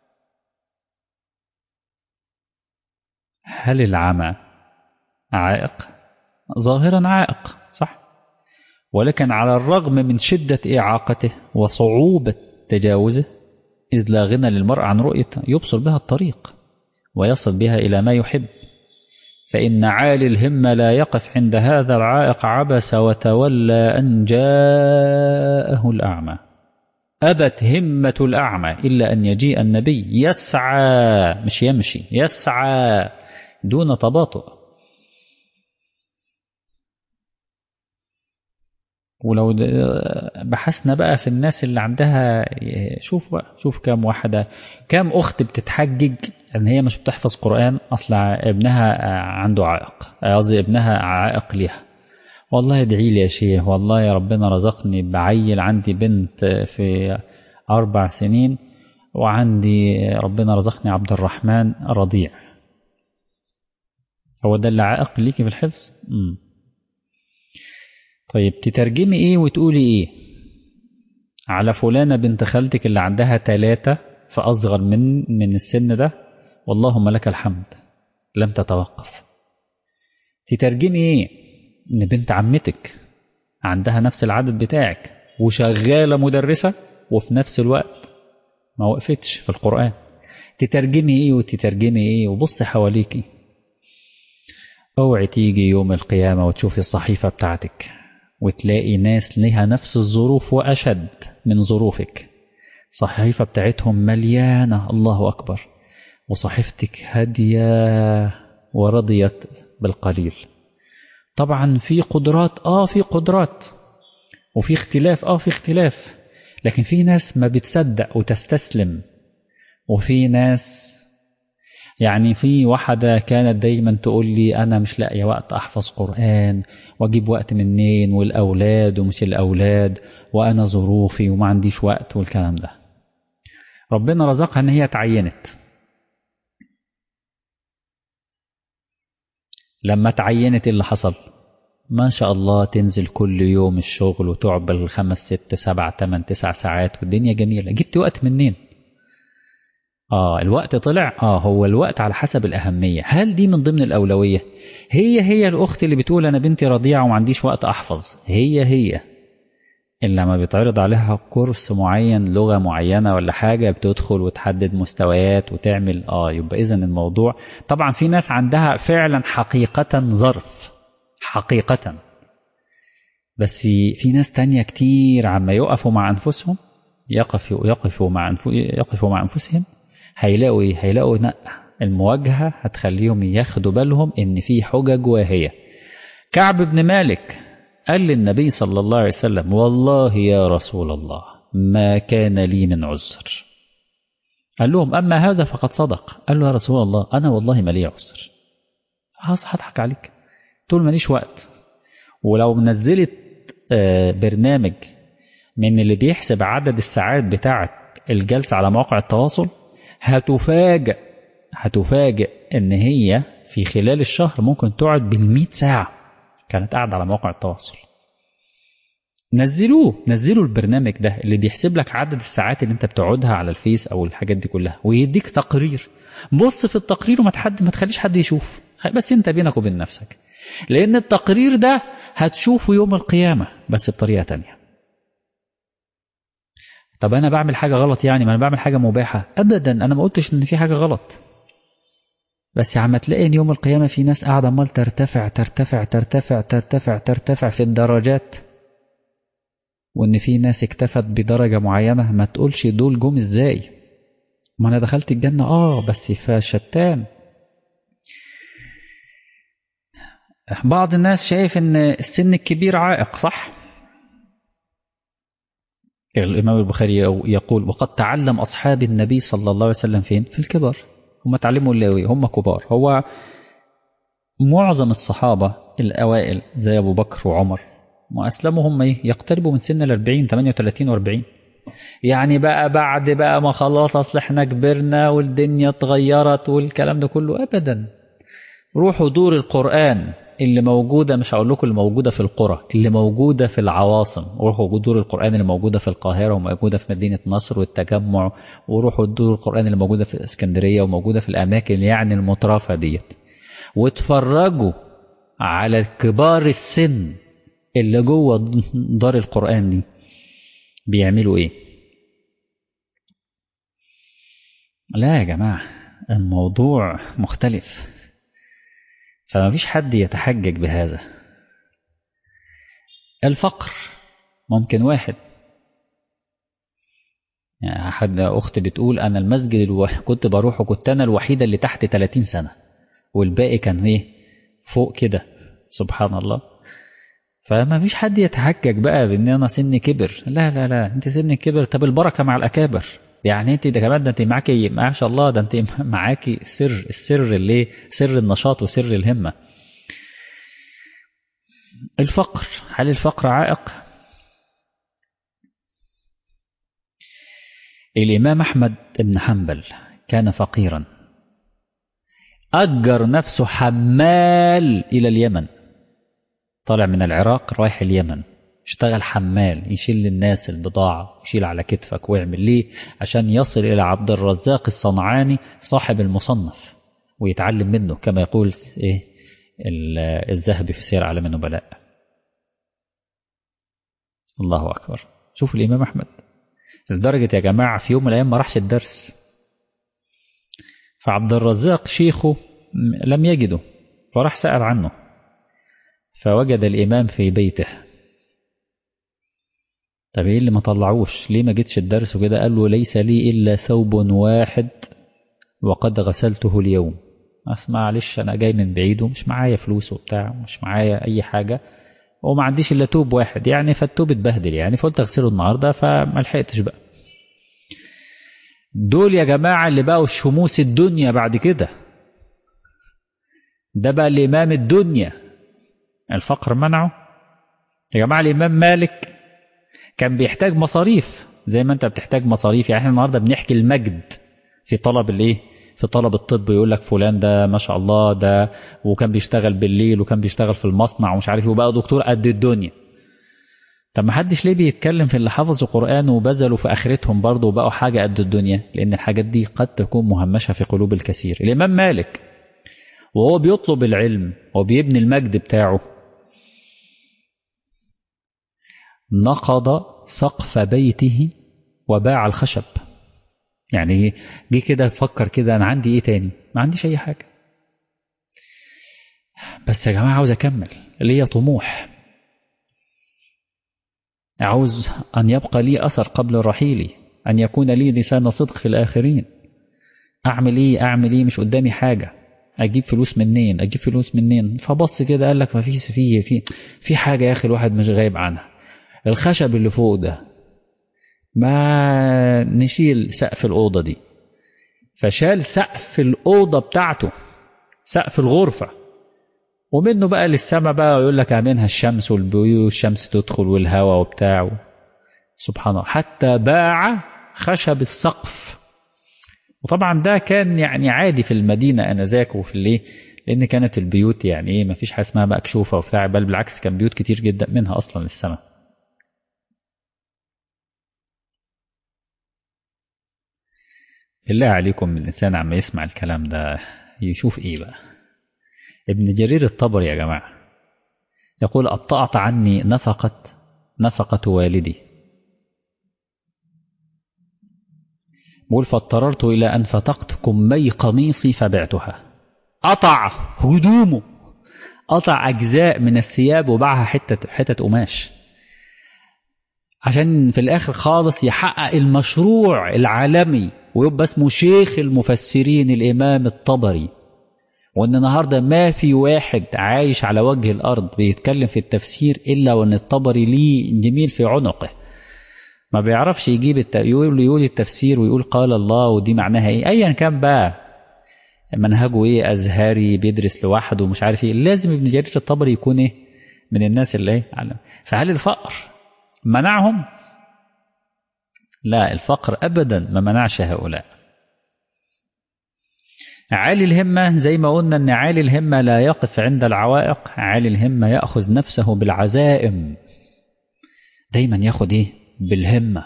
هل العمى عائق ظاهرا عائق صح ولكن على الرغم من شدة إعاقته وصعوبة تجاوزه إذ لا غنى للمرء عن رؤية يبصر بها الطريق ويصل بها إلى ما يحب فإن عالي الهمة لا يقف عند هذا العائق عبس وتولى أن جاءه الأعمى أبت همة الأعمى إلا أن يجيء النبي يسعى مش يمشي يسعى دون تباطؤ ولو بحثنا بقى في الناس اللي عندها شوف بقى شوف كام واحدة كام أخت بتتحجج إن هي مش بتحفظ قرآن أصل ابنها عنده عائق قصدي ابنها عائق ليها والله ادعي لي يا شيخ والله يا ربنا رزقني بعيل عندي بنت في أربع سنين وعندي ربنا رزقني عبد الرحمن رضيع هو ده اللي عائق ليكي في الحفظ؟ مم. طيب تترجمي ايه وتقولي ايه على فلانة بنت خالتك اللي عندها ثلاثة فأصغر من من السن ده واللهم لك الحمد لم تتوقف تترجمي ايه ان بنت عمتك عندها نفس العدد بتاعك وشغالة مدرسة وفي نفس الوقت ما وقفتش في القرآن تترجمي ايه وتترجمي ايه وبصي حواليكي اوعي تيجي يوم القيامة وتشوفي الصحيفة بتاعتك وتلاقي ناس لها نفس الظروف وأشد من ظروفك صحيفة بتاعتهم مليانة الله أكبر وصحيفتك هادية ورضيت بالقليل طبعا في قدرات آه في قدرات وفي اختلاف آه في اختلاف لكن في ناس ما بتصدق وتستسلم وفي ناس يعني في واحدة كانت دايما تقول لي أنا مش لاقية وقت أحفظ قرآن وأجيب وقت منين والأولاد ومش الأولاد وأنا ظروفي وما عنديش وقت والكلام ده ربنا رزقها إن هي تعينت لما تعينت اللي حصل ما شاء الله تنزل كل يوم الشغل وتقعد بالخمس ست سبع تمن تسع ساعات والدنيا جميلة جبت وقت منين اه الوقت طلع اه هو الوقت على حسب الأهمية هل دي من ضمن الأولوية هي هي الأخت اللي بتقول أنا بنتي رضيعة وما عنديش وقت أحفظ هي هي إلا لما بيتعرض عليها كورس معين لغة معينة ولا حاجة بتدخل وتحدد مستويات وتعمل اه يبقى إذا الموضوع طبعا في ناس عندها فعلا حقيقة ظرف حقيقة بس في ناس تانية كتير عما يقفوا مع أنفسهم يقفوا يقفوا مع يقفوا مع أنفسهم هيلاقوا ايه هيلاقوا لا المواجهة هتخليهم ياخدوا بالهم ان في حجج واهية كعب بن مالك قال للنبي صلى الله عليه وسلم والله يا رسول الله ما كان لي من عذر قال لهم أما هذا فقد صدق قال له يا رسول الله أنا والله ما لي عذر هضحك عليك تقول ماليش وقت ولو نزلت برنامج من اللي بيحسب عدد الساعات بتاعة الجلسة على مواقع التواصل هتفاجئ هتفاجئ ان هي في خلال الشهر ممكن تقعد بالمئة ساعة كانت قاعدة على مواقع التواصل نزلوه نزلوا البرنامج ده اللي بيحسب لك عدد الساعات اللي انت بتقعدها على الفيس او الحاجات دي كلها ويديك تقرير بص في التقرير وما تحد ما تخليش حد يشوف بس انت بينك وبين نفسك لان التقرير ده هتشوفه يوم القيامة بس بطريقة تانية طب انا بعمل حاجه غلط يعني ما انا بعمل حاجه مباحه ابدا انا ما قلتش ان في حاجه غلط بس عم تلاقي ان يوم القيامه في ناس قاعده عمال ترتفع ترتفع ترتفع ترتفع ترتفع في الدرجات وان في ناس اكتفت بدرجه معينه ما تقولش دول جم ازاي ما انا دخلت الجنه اه بس فشتان بعض الناس شايف ان السن الكبير عائق صح الإمام البخاري يقول وقد تعلم أصحاب النبي صلى الله عليه وسلم فين؟ في الكبر هم تعلموا اللي هم كبار هو معظم الصحابة الأوائل زي أبو بكر وعمر وأسلموا هم إيه؟ يقتربوا من سن الأربعين 38 و40 يعني بقى بعد بقى ما خلاص اصل احنا كبرنا والدنيا اتغيرت والكلام ده كله ابدا روحوا دور القرآن اللي موجودة مش هقول لكم اللي موجودة في القرى اللي موجودة في العواصم وروحوا دور القرآن اللي موجودة في القاهرة وموجودة في مدينة نصر والتجمع وروحوا دور القرآن اللي موجودة في اسكندرية وموجودة في الأماكن يعني المترفة ديت واتفرجوا على كبار السن اللي جوه دار القرآن دي بيعملوا ايه لا يا جماعة الموضوع مختلف فما فيش حد يتحجج بهذا الفقر ممكن واحد يعني حد أخت بتقول أنا المسجد الوح... كنت بروح وكنت أنا الوحيدة اللي تحت 30 سنة والباقي كان إيه فوق كده سبحان الله فما فيش حد يتحجج بقى بان انا سني كبر لا لا لا انت سنك كبر طب البركه مع الاكابر يعني انت ده كمان ده انت معاكي ما شاء الله ده انت معاكي سر السر اللي سر النشاط وسر الهمه الفقر هل الفقر عائق الامام احمد بن حنبل كان فقيرا اجر نفسه حمال الى اليمن طالع من العراق رايح اليمن اشتغل حمال يشيل للناس البضاعة يشيل على كتفك ويعمل ليه عشان يصل إلى عبد الرزاق الصنعاني صاحب المصنف ويتعلم منه كما يقول إيه الذهبي في سير أعلام النبلاء الله أكبر شوف الإمام أحمد لدرجة يا جماعة في يوم من الأيام ما راحش الدرس فعبد الرزاق شيخه لم يجده فراح سأل عنه فوجد الإمام في بيته طب ايه اللي ما طلعوش ليه ما جيتش الدرس وكده قال له ليس لي إلا ثوب واحد وقد غسلته اليوم أسمع معلش أنا جاي من بعيد ومش معايا فلوس وبتاع مش معايا أي حاجة وما عنديش إلا توب واحد يعني فالتوب اتبهدل يعني فقلت أغسله النهاردة فما لحقتش بقى دول يا جماعة اللي بقوا شموس الدنيا بعد كده ده بقى الإمام الدنيا الفقر منعه يا جماعة الإمام مالك كان بيحتاج مصاريف زي ما أنت بتحتاج مصاريف يعني احنا النهاردة بنحكي المجد في طلب الإيه في طلب الطب يقول لك فلان ده ما شاء الله ده وكان بيشتغل بالليل وكان بيشتغل في المصنع ومش عارف وبقى دكتور قد الدنيا طب ما حدش ليه بيتكلم في اللي حفظوا قرآن وبذلوا في آخرتهم برضه وبقوا حاجة قد الدنيا لأن الحاجات دي قد تكون مهمشة في قلوب الكثير الإمام مالك وهو بيطلب العلم وبيبني المجد بتاعه نقض سقف بيته وباع الخشب يعني جه كده فكر كده انا عندي ايه تاني ما عنديش اي حاجه بس يا جماعه عاوز اكمل ليا طموح عاوز ان يبقى لي اثر قبل رحيلي ان يكون لي لسان صدق في الاخرين اعمل ايه اعمل ايه مش قدامي حاجه اجيب فلوس منين اجيب فلوس منين فبص كده قال لك ما فيش في في في حاجه يا اخي الواحد مش غايب عنها الخشب اللي فوق ده ما نشيل سقف الأوضة دي فشال سقف الأوضة بتاعته سقف الغرفة ومنه بقى للسما بقى يقول لك منها الشمس والبيوت والشمس تدخل والهواء وبتاع سبحان الله حتى باع خشب السقف وطبعا ده كان يعني عادي في المدينة انذاك وفي الايه لان كانت البيوت يعني ايه ما فيش حاجه اسمها مكشوفه وبتاع بل بالعكس كان بيوت كتير جدا منها اصلا للسماء بالله عليكم الإنسان عم يسمع الكلام ده يشوف إيه بقى ابن جرير الطبري يا جماعة يقول أبطأت عني نفقة نفقة والدي بقول فاضطررت إلى أن فتقت كمي قميصي فبعتها قطع هدومه قطع أجزاء من الثياب وباعها حتة حتة قماش عشان في الآخر خالص يحقق المشروع العالمي ويبقى اسمه شيخ المفسرين الإمام الطبري وإن النهاردة ما في واحد عايش على وجه الأرض بيتكلم في التفسير إلا وإن الطبري ليه جميل في عنقه ما بيعرفش يجيب الت... يقول يقول التفسير ويقول قال الله ودي معناها ايه ايا كان بقى منهجه ايه ازهري بيدرس لوحده ومش عارف ايه لازم ابن جرير الطبري يكون ايه من الناس اللي ايه علم فهل الفقر منعهم لا الفقر أبدا ما منعش هؤلاء عالي الهمة زي ما قلنا أن عالي الهمة لا يقف عند العوائق عالي الهمة يأخذ نفسه بالعزائم دايما ياخد إيه بالهمة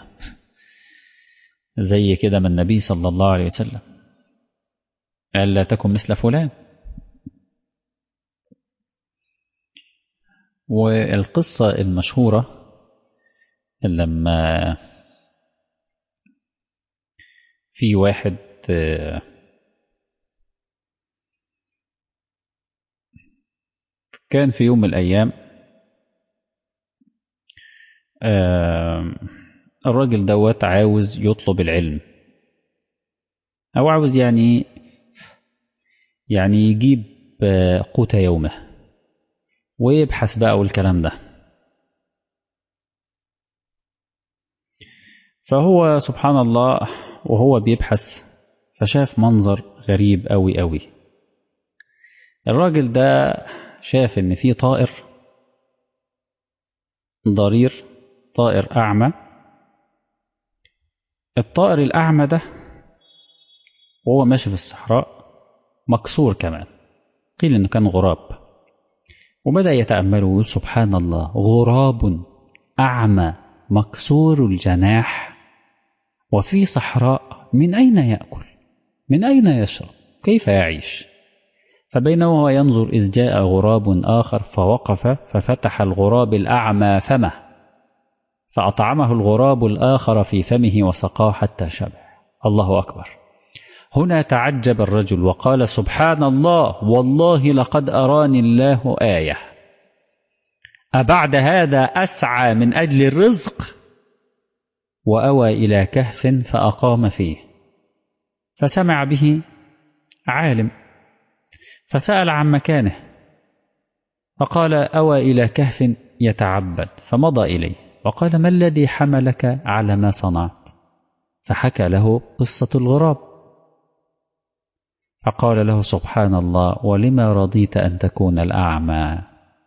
زي كده من النبي صلى الله عليه وسلم قال لا تكن مثل فلان والقصة المشهورة لما في واحد كان في يوم من الأيام الراجل دوت عاوز يطلب العلم أو عاوز يعني يعني يجيب قوت يومه ويبحث بقى والكلام ده فهو سبحان الله وهو بيبحث فشاف منظر غريب أوي أوي الراجل ده شاف إن في طائر ضرير طائر أعمى الطائر الأعمى ده وهو ماشي في الصحراء مكسور كمان قيل إنه كان غراب وبدأ يتأمله ويقول سبحان الله غراب أعمى مكسور الجناح وفي صحراء من أين يأكل من أين يشرب كيف يعيش فبينما هو ينظر إذ جاء غراب آخر فوقف ففتح الغراب الأعمى فمه فأطعمه الغراب الآخر في فمه وسقاه حتى شبع الله أكبر هنا تعجب الرجل وقال سبحان الله والله لقد أراني الله آية أبعد هذا أسعى من أجل الرزق وأوى إلى كهف فأقام فيه فسمع به عالم فسأل عن مكانه فقال أوى إلى كهف يتعبد فمضى إليه وقال ما الذي حملك على ما صنعت فحكى له قصة الغراب فقال له سبحان الله ولما رضيت أن تكون الأعمى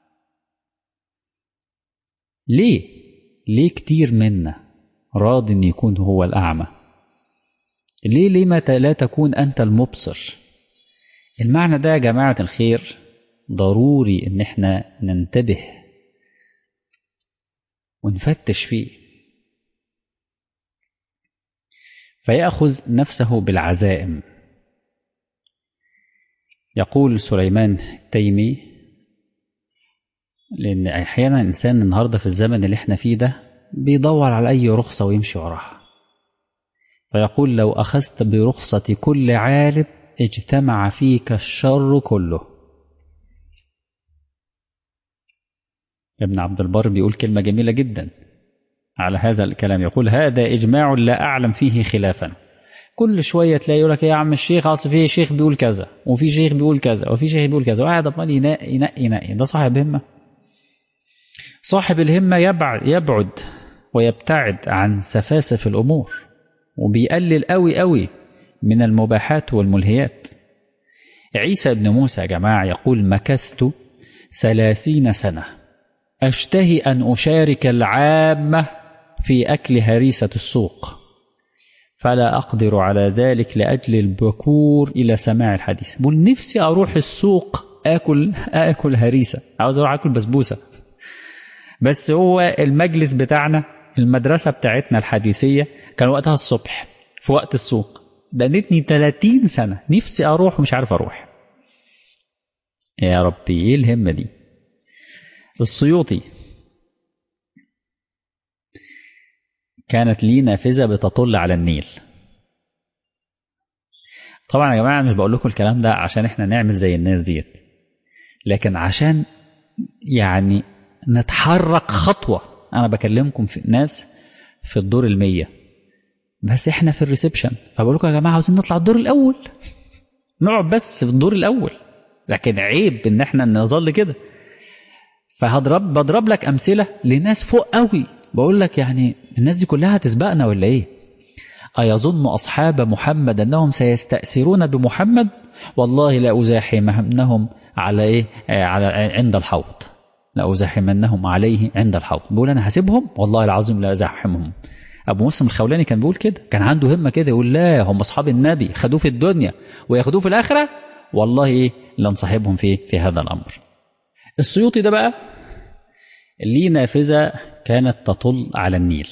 ليه ليه كتير منا راض أن يكون هو الأعمى ليه ليه لا تكون أنت المبصر المعنى ده يا جماعة الخير ضروري ان احنا ننتبه ونفتش فيه فيأخذ نفسه بالعزائم يقول سليمان التيمي لأن أحيانا الإنسان النهاردة في الزمن اللي احنا فيه ده بيدور على أي رخصة ويمشي وراها فيقول لو أخذت برخصة كل عالم اجتمع فيك الشر كله ابن عبد البر بيقول كلمة جميلة جدا على هذا الكلام يقول هذا إجماع لا أعلم فيه خلافا كل شوية تلاقي يقول لك يا عم الشيخ أصل في شيخ بيقول كذا وفي شيخ بيقول كذا وفي شيخ بيقول كذا وقاعد عمال ينقي ينقي ينقي ده صاحب همة صاحب الهمة يبعد يبعد ويبتعد عن سفاسف الأمور وبيقلل قوي قوي من المباحات والملهيات عيسى بن موسى يا جماعة يقول مكثت ثلاثين سنة أشتهي أن أشارك العامة في أكل هريسة السوق فلا أقدر على ذلك لأجل البكور إلى سماع الحديث بقول نفسي أروح السوق آكل آكل هريسة عاوز أروح آكل بسبوسة بس هو المجلس بتاعنا المدرسة بتاعتنا الحديثية كان وقتها الصبح في وقت السوق دنتني 30 سنة نفسي أروح ومش عارف أروح يا ربي إيه الهمة دي السيوطي كانت ليه نافذة بتطل على النيل طبعا يا جماعة مش بقول لكم الكلام ده عشان احنا نعمل زي الناس ديت لكن عشان يعني نتحرك خطوة أنا بكلمكم في ناس في الدور المية بس احنا في الريسبشن فبقول لكم يا جماعة عاوزين نطلع الدور الأول نقعد بس في الدور الأول لكن عيب إن احنا نظل كده فهضرب بضرب لك أمثلة لناس فوق قوي بقول لك يعني الناس دي كلها هتسبقنا ولا إيه أيظن أصحاب محمد أنهم سيستأثرون بمحمد والله لا أزاحمنهم على إيه على عند الحوض لا أزاحمنهم عليه عند الحوض بقول أنا هسيبهم والله العظيم لا أزاحمهم ابو مسلم الخولاني كان بيقول كده كان عنده همه كده يقول لا هم اصحاب النبي خدوه في الدنيا وياخدوه في الاخره والله ايه لنصاحبهم في في هذا الامر السيوطي ده بقى ليه نافذه كانت تطل على النيل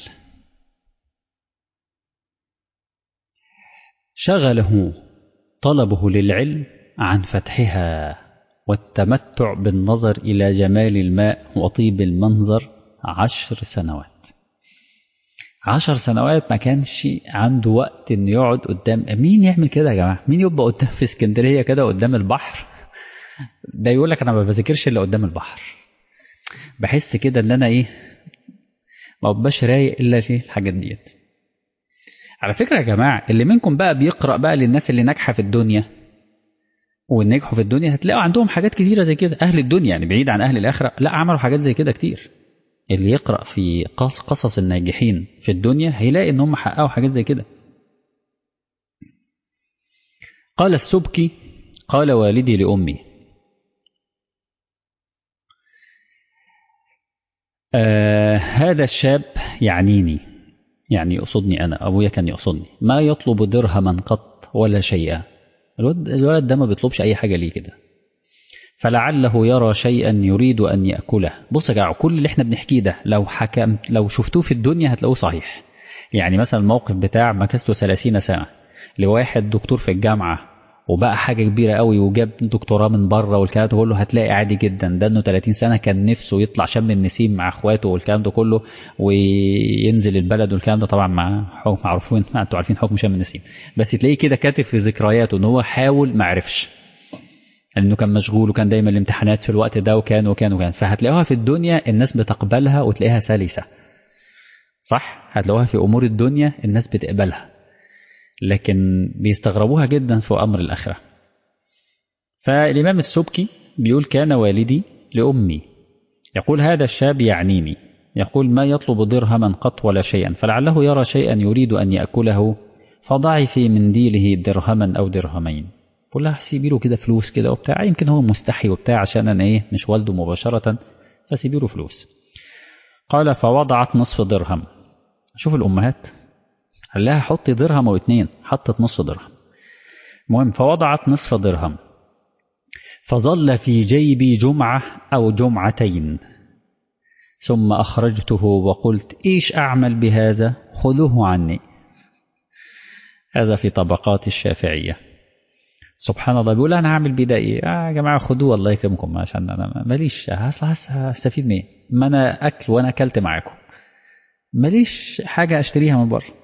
شغله طلبه للعلم عن فتحها والتمتع بالنظر إلى جمال الماء وطيب المنظر عشر سنوات عشر سنوات ما كانش عنده وقت انه يقعد قدام مين يعمل كده يا جماعه مين يبقى قدام في اسكندريه كده قدام البحر ده يقول لك انا ما بذاكرش الا قدام البحر بحس كده ان انا ايه ما ببقاش رايق الا في الحاجات ديت على فكره يا جماعه اللي منكم بقى بيقرا بقى للناس اللي ناجحه في الدنيا ونجحوا في الدنيا هتلاقوا عندهم حاجات كتيره زي كده اهل الدنيا يعني بعيد عن اهل الاخره لا عملوا حاجات زي كده كتير اللي يقرا في قص قصص الناجحين في الدنيا هيلاقي ان هم حققوا حاجات زي كده قال السبكي قال والدي لامي آه هذا الشاب يعنيني يعني يقصدني انا ابويا كان يقصدني ما يطلب درهما قط ولا شيئا الولد, الولد ده ما بيطلبش اي حاجه ليه كده فلعله يرى شيئا يريد ان ياكله بص يا جماعه كل اللي احنا بنحكيه ده لو حكم لو شفتوه في الدنيا هتلاقوه صحيح يعني مثلا الموقف بتاع مكثته 30 سنه لواحد دكتور في الجامعه وبقى حاجه كبيره قوي وجاب دكتوراه من بره والكلام ده كله هتلاقي عادي جدا ده انه 30 سنه كان نفسه يطلع شم النسيم مع اخواته والكلام ده كله وينزل البلد والكلام ده طبعا مع حكم معروفين انتوا عارفين حكم شم النسيم بس تلاقيه كده كاتب في ذكرياته ان هو حاول ما عرفش لانه كان مشغول وكان دايما الامتحانات في الوقت ده وكان وكان وكان فهتلاقوها في الدنيا الناس بتقبلها وتلاقيها سلسه صح هتلاقوها في امور الدنيا الناس بتقبلها لكن بيستغربوها جدا في امر الاخره فالامام السبكي بيقول كان والدي لامي يقول هذا الشاب يعنيني يقول ما يطلب درهما قط ولا شيئا فلعله يرى شيئا يريد ان ياكله فضعي في منديله درهما او درهمين بقول لها سيبي له كده فلوس كده وبتاع يمكن هو مستحي وبتاع عشان انا ايه مش والده مباشره فسيبي له فلوس قال فوضعت نصف درهم شوف الامهات قال لها حطي درهم او اتنين حطت نصف درهم المهم فوضعت نصف درهم فظل في جيبي جمعة أو جمعتين ثم أخرجته وقلت إيش أعمل بهذا خذوه عني هذا في طبقات الشافعية سبحان الله بيقول أنا هعمل بيه إيه آه يا جماعة خدوه الله يكرمكم عشان أنا ماليش هستفيد منين ما أنا أكل وأنا أكلت معاكم ماليش حاجة أشتريها من بره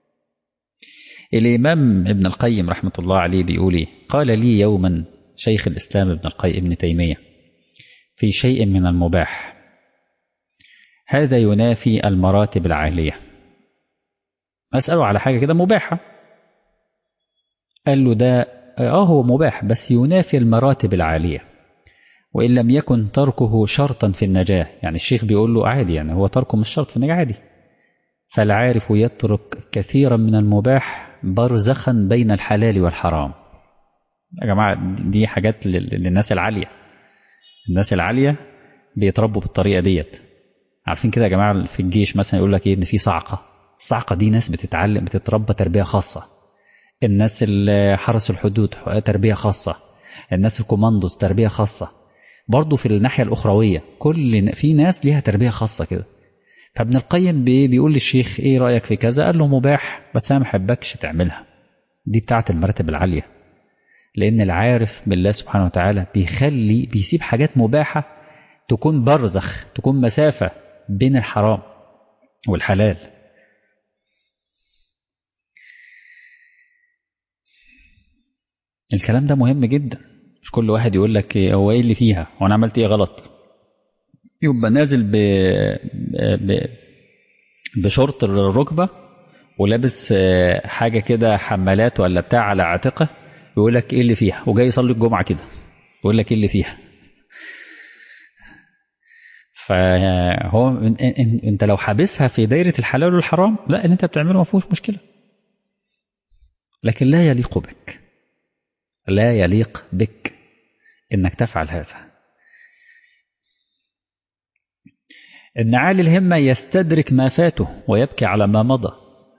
الإمام ابن القيم رحمة الله عليه بيقول إيه؟ قال لي يوما شيخ الإسلام ابن القيم ابن تيمية في شيء من المباح هذا ينافي المراتب العالية أسأله على حاجة كده مباحة قال له ده آه هو مباح بس ينافي المراتب العالية وإن لم يكن تركه شرطا في النجاة يعني الشيخ بيقول له عادي يعني هو تركه مش شرط في النجاة عادي فالعارف يترك كثيرا من المباح برزخا بين الحلال والحرام يا جماعة دي حاجات للناس العالية الناس العالية بيتربوا بالطريقة ديت عارفين كده يا جماعة في الجيش مثلا يقول لك ايه ان في صعقة الصعقة دي ناس بتتعلم بتتربى تربية خاصة الناس اللي حرس الحدود تربية خاصة الناس الكوماندوز تربية خاصة برضه في الناحية الأخروية كل في ناس ليها تربية خاصة كده فابن القيم بيقول للشيخ ايه رأيك في كذا قال له مباح بس انا ما احبكش تعملها دي بتاعة المراتب العالية لأن العارف بالله سبحانه وتعالى بيخلي بيسيب حاجات مباحة تكون برزخ تكون مسافة بين الحرام والحلال الكلام ده مهم جدا مش كل واحد يقول لك هو ايه اللي فيها وانا عملت ايه غلط يبقى نازل ب... ب... بشورت الركبه ولابس حاجه كده حمالات ولا بتاع على عاتقه يقول لك ايه اللي فيها وجاي يصلي الجمعه كده يقول لك ايه اللي فيها فهو انت لو حابسها في دايره الحلال والحرام لا اللي انت بتعمله ما فيهوش مشكله لكن لا يليق بك لا يليق بك انك تفعل هذا إن عالي الهمة يستدرك ما فاته ويبكي على ما مضى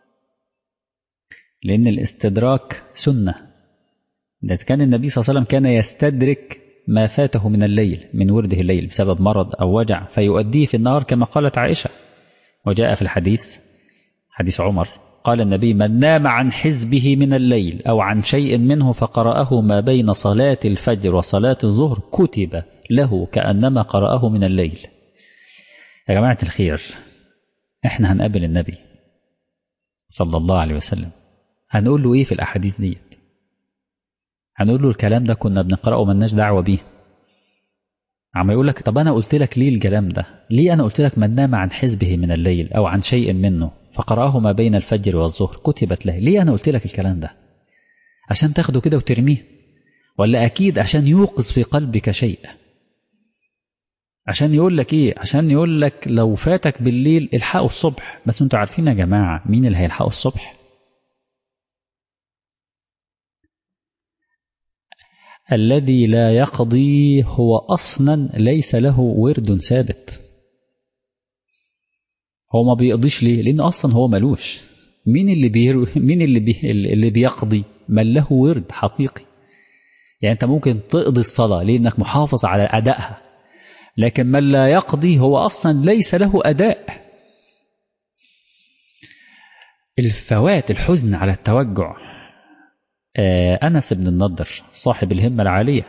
لأن الاستدراك سنة ده كان النبي صلى الله عليه وسلم كان يستدرك ما فاته من الليل من ورده الليل بسبب مرض أو وجع فيؤديه في النهار كما قالت عائشة وجاء في الحديث حديث عمر قال النبي من نام عن حزبه من الليل أو عن شيء منه فقرأه ما بين صلاة الفجر وصلاة الظهر كتب له كأنما قرأه من الليل يا جماعة الخير احنا هنقابل النبي صلى الله عليه وسلم هنقول له ايه في الأحاديث ديت هنقول له الكلام ده كنا بنقرأه ملناش دعوة بيه عم يقول لك طب أنا قلت لك ليه الكلام ده ليه أنا قلت لك من نام عن حزبه من الليل أو عن شيء منه فقرأه ما بين الفجر والظهر كتبت له ليه أنا قلت لك الكلام ده عشان تاخده كده وترميه ولا أكيد عشان يوقظ في قلبك شيء عشان يقول لك ايه عشان يقول لك لو فاتك بالليل الحقه الصبح بس انتوا عارفين يا جماعة مين اللي هيلحقه الصبح الذي لا يقضي هو أصلا ليس له ورد ثابت هو ما بيقضيش ليه لأن أصلا هو ملوش مين اللي بيرو مين اللي بي اللي بيقضي من له ورد حقيقي يعني أنت ممكن تقضي الصلاة لأنك محافظ على أدائها لكن من لا يقضي هو أصلا ليس له أداء الفوات الحزن على التوجع أنس بن النضر صاحب الهمة العالية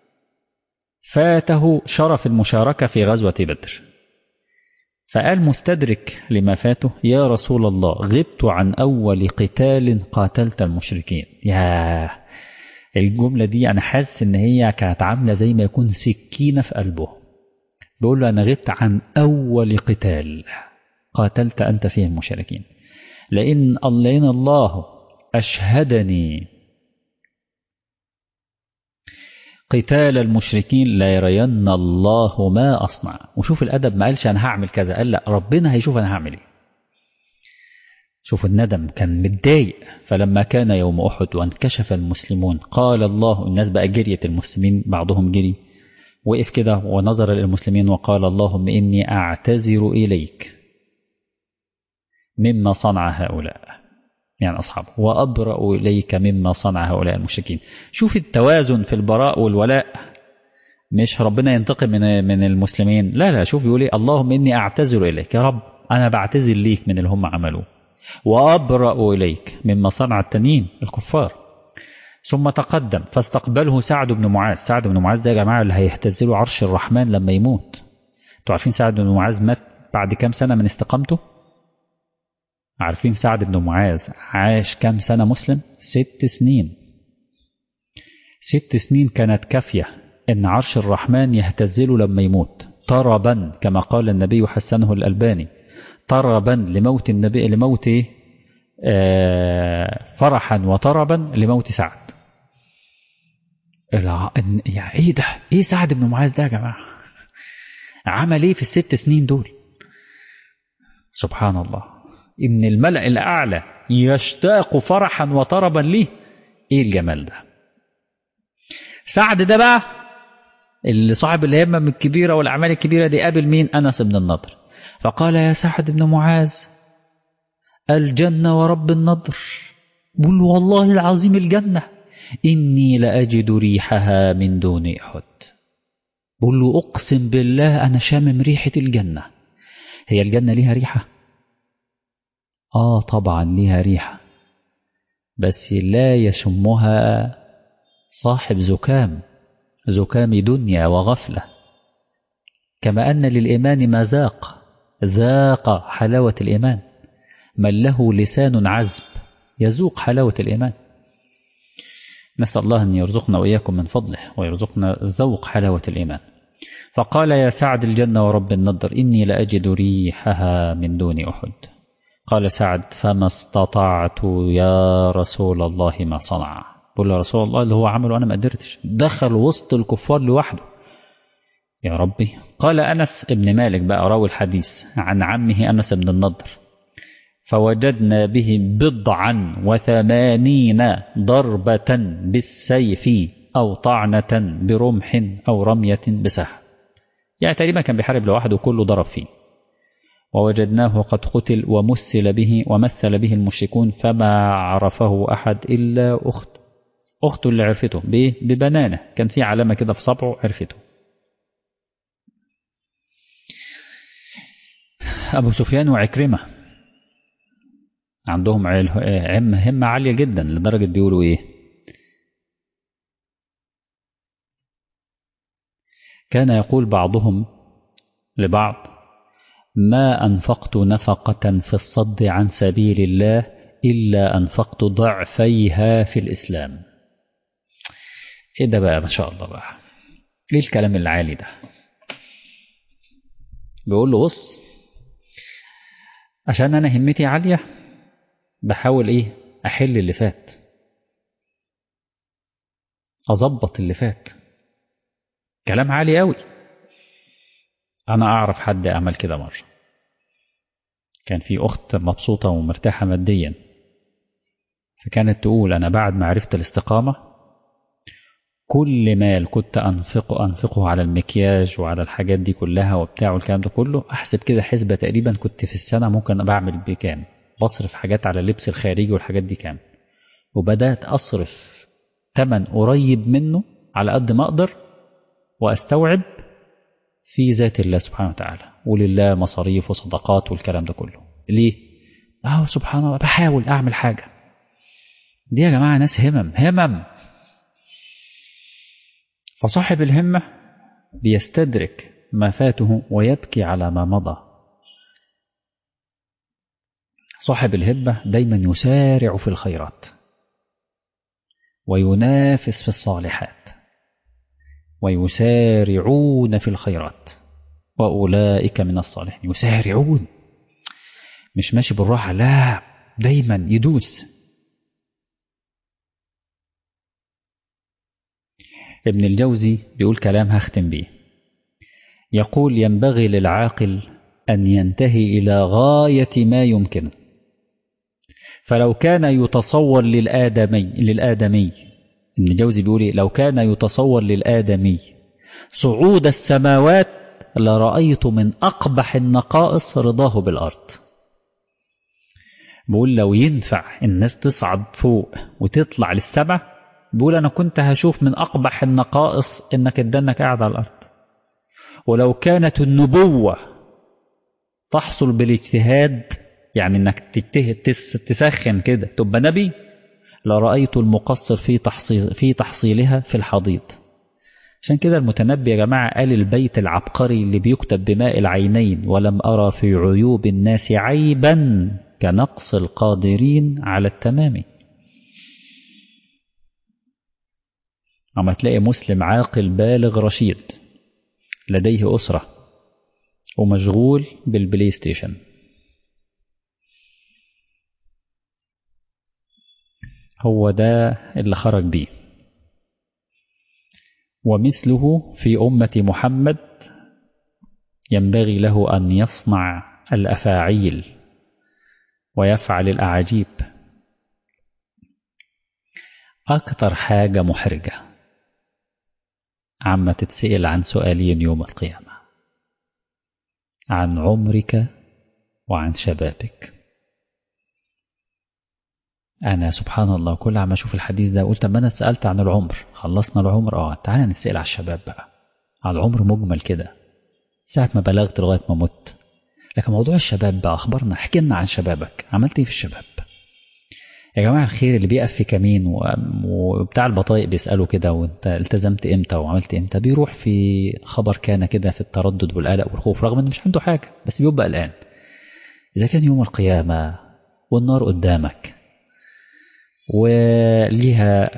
فاته شرف المشاركة في غزوة بدر فقال مستدرك لما فاته يا رسول الله غبت عن أول قتال قاتلت المشركين يا الجملة دي أنا حاسس إن هي كانت عاملة زي ما يكون سكينة في قلبه بيقول له أنا غبت عن أول قتال قاتلت أنت فيه المشركين لأن لأن الله أشهدني قتال المشركين لا يرين الله ما أصنع وشوف الأدب ما قالش أنا هعمل كذا قال لا ربنا هيشوف أنا هعمل إيه شوف الندم كان متضايق فلما كان يوم أحد وانكشف المسلمون قال الله الناس بقى جريت المسلمين بعضهم جري وقف كده ونظر للمسلمين وقال اللهم إني أعتذر إليك مما صنع هؤلاء يعني أصحابه وأبرأ إليك مما صنع هؤلاء المشركين شوف التوازن في البراء والولاء مش ربنا ينتقم من من المسلمين لا لا شوف يقول إيه اللهم إني أعتذر إليك يا رب أنا بعتذر ليك من اللي هم عملوه وأبرأ إليك مما صنع التانيين الكفار ثم تقدم فاستقبله سعد بن معاذ سعد بن معاذ ده يا جماعة اللي هيهتز له عرش الرحمن لما يموت انتوا عارفين سعد بن معاذ مات بعد كام سنة من استقامته عارفين سعد بن معاذ عاش كام سنة مسلم ست سنين ست سنين كانت كافية ان عرش الرحمن يهتز له لما يموت طربا كما قال النبي حسنه الألباني طربا لموت النبي لموت آه فرحا وطربا لموت سعد الع... يعني ايه ده ايه سعد بن معاذ ده يا جماعه عمل ايه في الست سنين دول سبحان الله ان الملأ الاعلى يشتاق فرحا وطربا ليه ايه الجمال ده سعد ده بقى اللي صاحب الهمة من الكبيرة والأعمال الكبيرة دي قابل مين أنس بن النضر فقال يا سعد بن معاذ الجنة ورب النضر قل والله العظيم الجنة إني لأجد ريحها من دون أحد بقول له أقسم بالله أنا شامم ريحة الجنة هي الجنة ليها ريحة آه طبعا ليها ريحة بس لا يشمها صاحب زكام زكام دنيا وغفلة كما أن للإيمان مذاق ذاق حلاوة الإيمان من له لسان عذب يذوق حلاوة الإيمان نسأل الله أن يرزقنا وإياكم من فضله ويرزقنا ذوق حلاوة الإيمان فقال يا سعد الجنة ورب النضر إني لأجد ريحها من دون أحد قال سعد فما استطعت يا رسول الله ما صنع قل يا رسول الله اللي هو عمله أنا ما قدرتش دخل وسط الكفار لوحده يا ربي قال أنس ابن مالك بقى راوي الحديث عن عمه أنس بن النضر فوجدنا به بضعا وثمانين ضربة بالسيف أو طعنة برمح أو رمية بسهم يعني تقريبا كان بيحارب لوحده كله ضرب فيه ووجدناه قد قتل ومثل به ومثل به المشركون فما عرفه أحد إلا أخت أخته اللي عرفته بإيه؟ ببنانة كان في علامة كده في صبعه عرفته أبو سفيان وعكرمة عندهم عم همة عالية جدا لدرجة بيقولوا إيه كان يقول بعضهم لبعض ما أنفقت نفقة في الصد عن سبيل الله إلا أنفقت ضعفيها في الإسلام إيه ده بقى ما شاء الله بقى إيه الكلام العالي ده بيقول له بص عشان أنا همتي عالية بحاول إيه أحل اللي فات أظبط اللي فات كلام عالي قوي أنا أعرف حد عمل كده مرة كان في أخت مبسوطة ومرتاحة ماديا فكانت تقول أنا بعد ما عرفت الاستقامة كل مال كنت أنفقه أنفقه على المكياج وعلى الحاجات دي كلها وبتاع والكلام ده كله أحسب كده حسبة تقريبا كنت في السنة ممكن بعمل بكام بصرف حاجات على اللبس الخارجي والحاجات دي كام وبدأت أصرف تمن قريب منه على قد ما أقدر وأستوعب في ذات الله سبحانه وتعالى ولله مصاريف وصدقات والكلام ده كله ليه؟ أهو سبحان الله بحاول أعمل حاجة دي يا جماعة ناس همم همم فصاحب الهمة بيستدرك ما فاته ويبكي على ما مضى صاحب الهبة دايما يسارع في الخيرات وينافس في الصالحات ويسارعون في الخيرات وأولئك من الصالحين يسارعون مش ماشي بالراحة لا دايما يدوس ابن الجوزي بيقول كلام هختم بيه يقول ينبغي للعاقل أن ينتهي إلى غاية ما يمكنه فلو كان يتصور للآدمي للآدمي ابن الجوزي بيقول إيه؟ لو كان يتصور للآدمي صعود السماوات لرأيت من أقبح النقائص رضاه بالأرض بقول لو ينفع الناس تصعد فوق وتطلع للسبع بيقول أنا كنت هشوف من أقبح النقائص إنك تدنك قاعد على الأرض ولو كانت النبوة تحصل بالاجتهاد يعني إنك تجتهد تسخن كده تبقى نبي لرأيت المقصر في تحصيل في تحصيلها في الحضيض عشان كده المتنبي يا جماعة قال البيت العبقري اللي بيكتب بماء العينين ولم أرى في عيوب الناس عيبا كنقص القادرين على التمام أما تلاقي مسلم عاقل بالغ رشيد لديه أسرة ومشغول بالبلاي ستيشن هو ده اللي خرج بيه ومثله في أمة محمد ينبغي له أن يصنع الأفاعيل ويفعل الأعاجيب أكتر حاجة محرجة عما تتسأل عن سؤالين يوم القيامة عن عمرك وعن شبابك أنا سبحان الله كل عم أشوف الحديث ده قلت ما أنا اتسألت عن العمر خلصنا العمر أه تعالى نتسأل على الشباب بقى على العمر مجمل كده ساعة ما بلغت لغاية ما مت لكن موضوع الشباب بقى أخبرنا احكي لنا عن شبابك عملت إيه في الشباب يا جماعة الخير اللي بيقف في كمين وبتاع البطايق بيسأله كده وانت التزمت امتى وعملت امتى بيروح في خبر كان كده في التردد والقلق والخوف رغم انه مش عنده حاجة بس بيبقى قلقان إذا كان يوم القيامة والنار قدامك وليها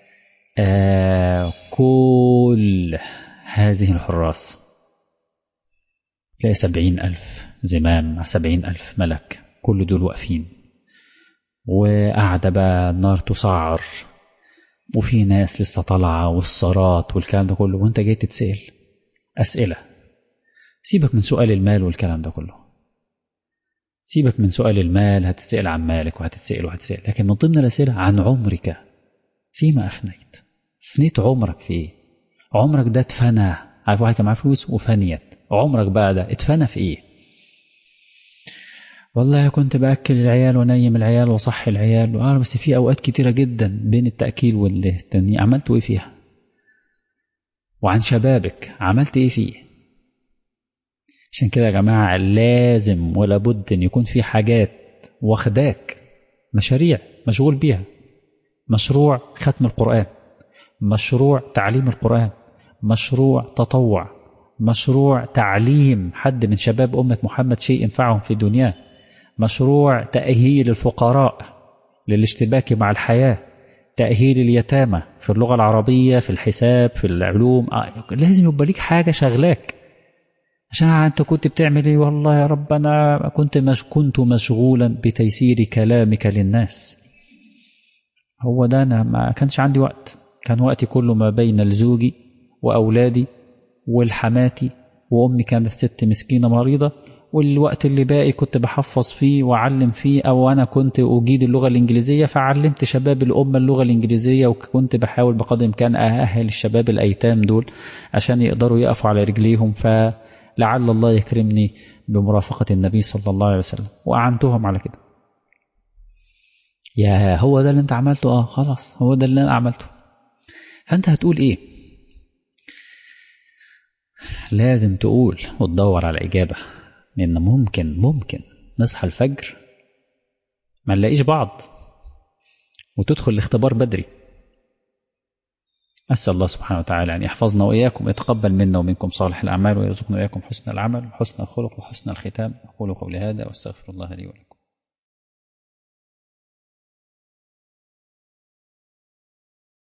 آه كل هذه الحراس تلاقي سبعين ألف زمام مع سبعين ألف ملك كل دول واقفين وقاعدة بقى النار تسعر وفي ناس لسه طالعة والصارات والكلام ده كله وانت جاي تتسأل أسئلة سيبك من سؤال المال والكلام ده كله سيبك من سؤال المال هتتسأل عن مالك وهتتسأل وهتتسأل لكن من ضمن الأسئلة عن عمرك فيما أفنيت فنيت عمرك في إيه عمرك ده اتفنى عارف واحد كان معاه فلوس وفنيت عمرك بقى ده اتفنى في إيه والله كنت بأكل العيال ونيم العيال وصحي العيال آه بس في أوقات كتيرة جدا بين التأكيل والتنمية عملت إيه فيها وعن شبابك عملت إيه فيه عشان كده يا جماعة لازم ولا بد أن يكون في حاجات واخداك مشاريع مشغول بيها مشروع ختم القرآن مشروع تعليم القرآن مشروع تطوع مشروع تعليم حد من شباب أمة محمد شيء ينفعهم في دنياه مشروع تأهيل الفقراء للاشتباك مع الحياة تأهيل اليتامى في اللغة العربية في الحساب في العلوم لازم يبقى ليك حاجة شغلاك عشان انت كنت بتعمل ايه والله يا رب انا كنت مش كنت مشغولا بتيسير كلامك للناس هو ده انا ما كانش عندي وقت كان وقتي كله ما بين الزوجي واولادي والحماتي وامي كانت ست مسكينه مريضه والوقت اللي باقي كنت بحفظ فيه وأعلم فيه أو أنا كنت أجيد اللغة الإنجليزية فعلمت شباب الأمة اللغة الإنجليزية وكنت بحاول بقدر الإمكان أأهل الشباب الأيتام دول عشان يقدروا يقفوا على رجليهم فلعل الله يكرمني بمرافقة النبي صلى الله عليه وسلم وأعنتهم على كده يا هو ده اللي أنت عملته آه خلاص هو ده اللي أنا عملته فأنت هتقول إيه لازم تقول وتدور على إجابة لأن ممكن ممكن نصحى الفجر ما نلاقيش بعض وتدخل الاختبار بدري أسأل الله سبحانه وتعالى أن يحفظنا وإياكم ويتقبل منا ومنكم صالح الأعمال ويرزقنا وإياكم حسن العمل وحسن الخلق وحسن الختام أقول قولي هذا وأستغفر الله لي ولكم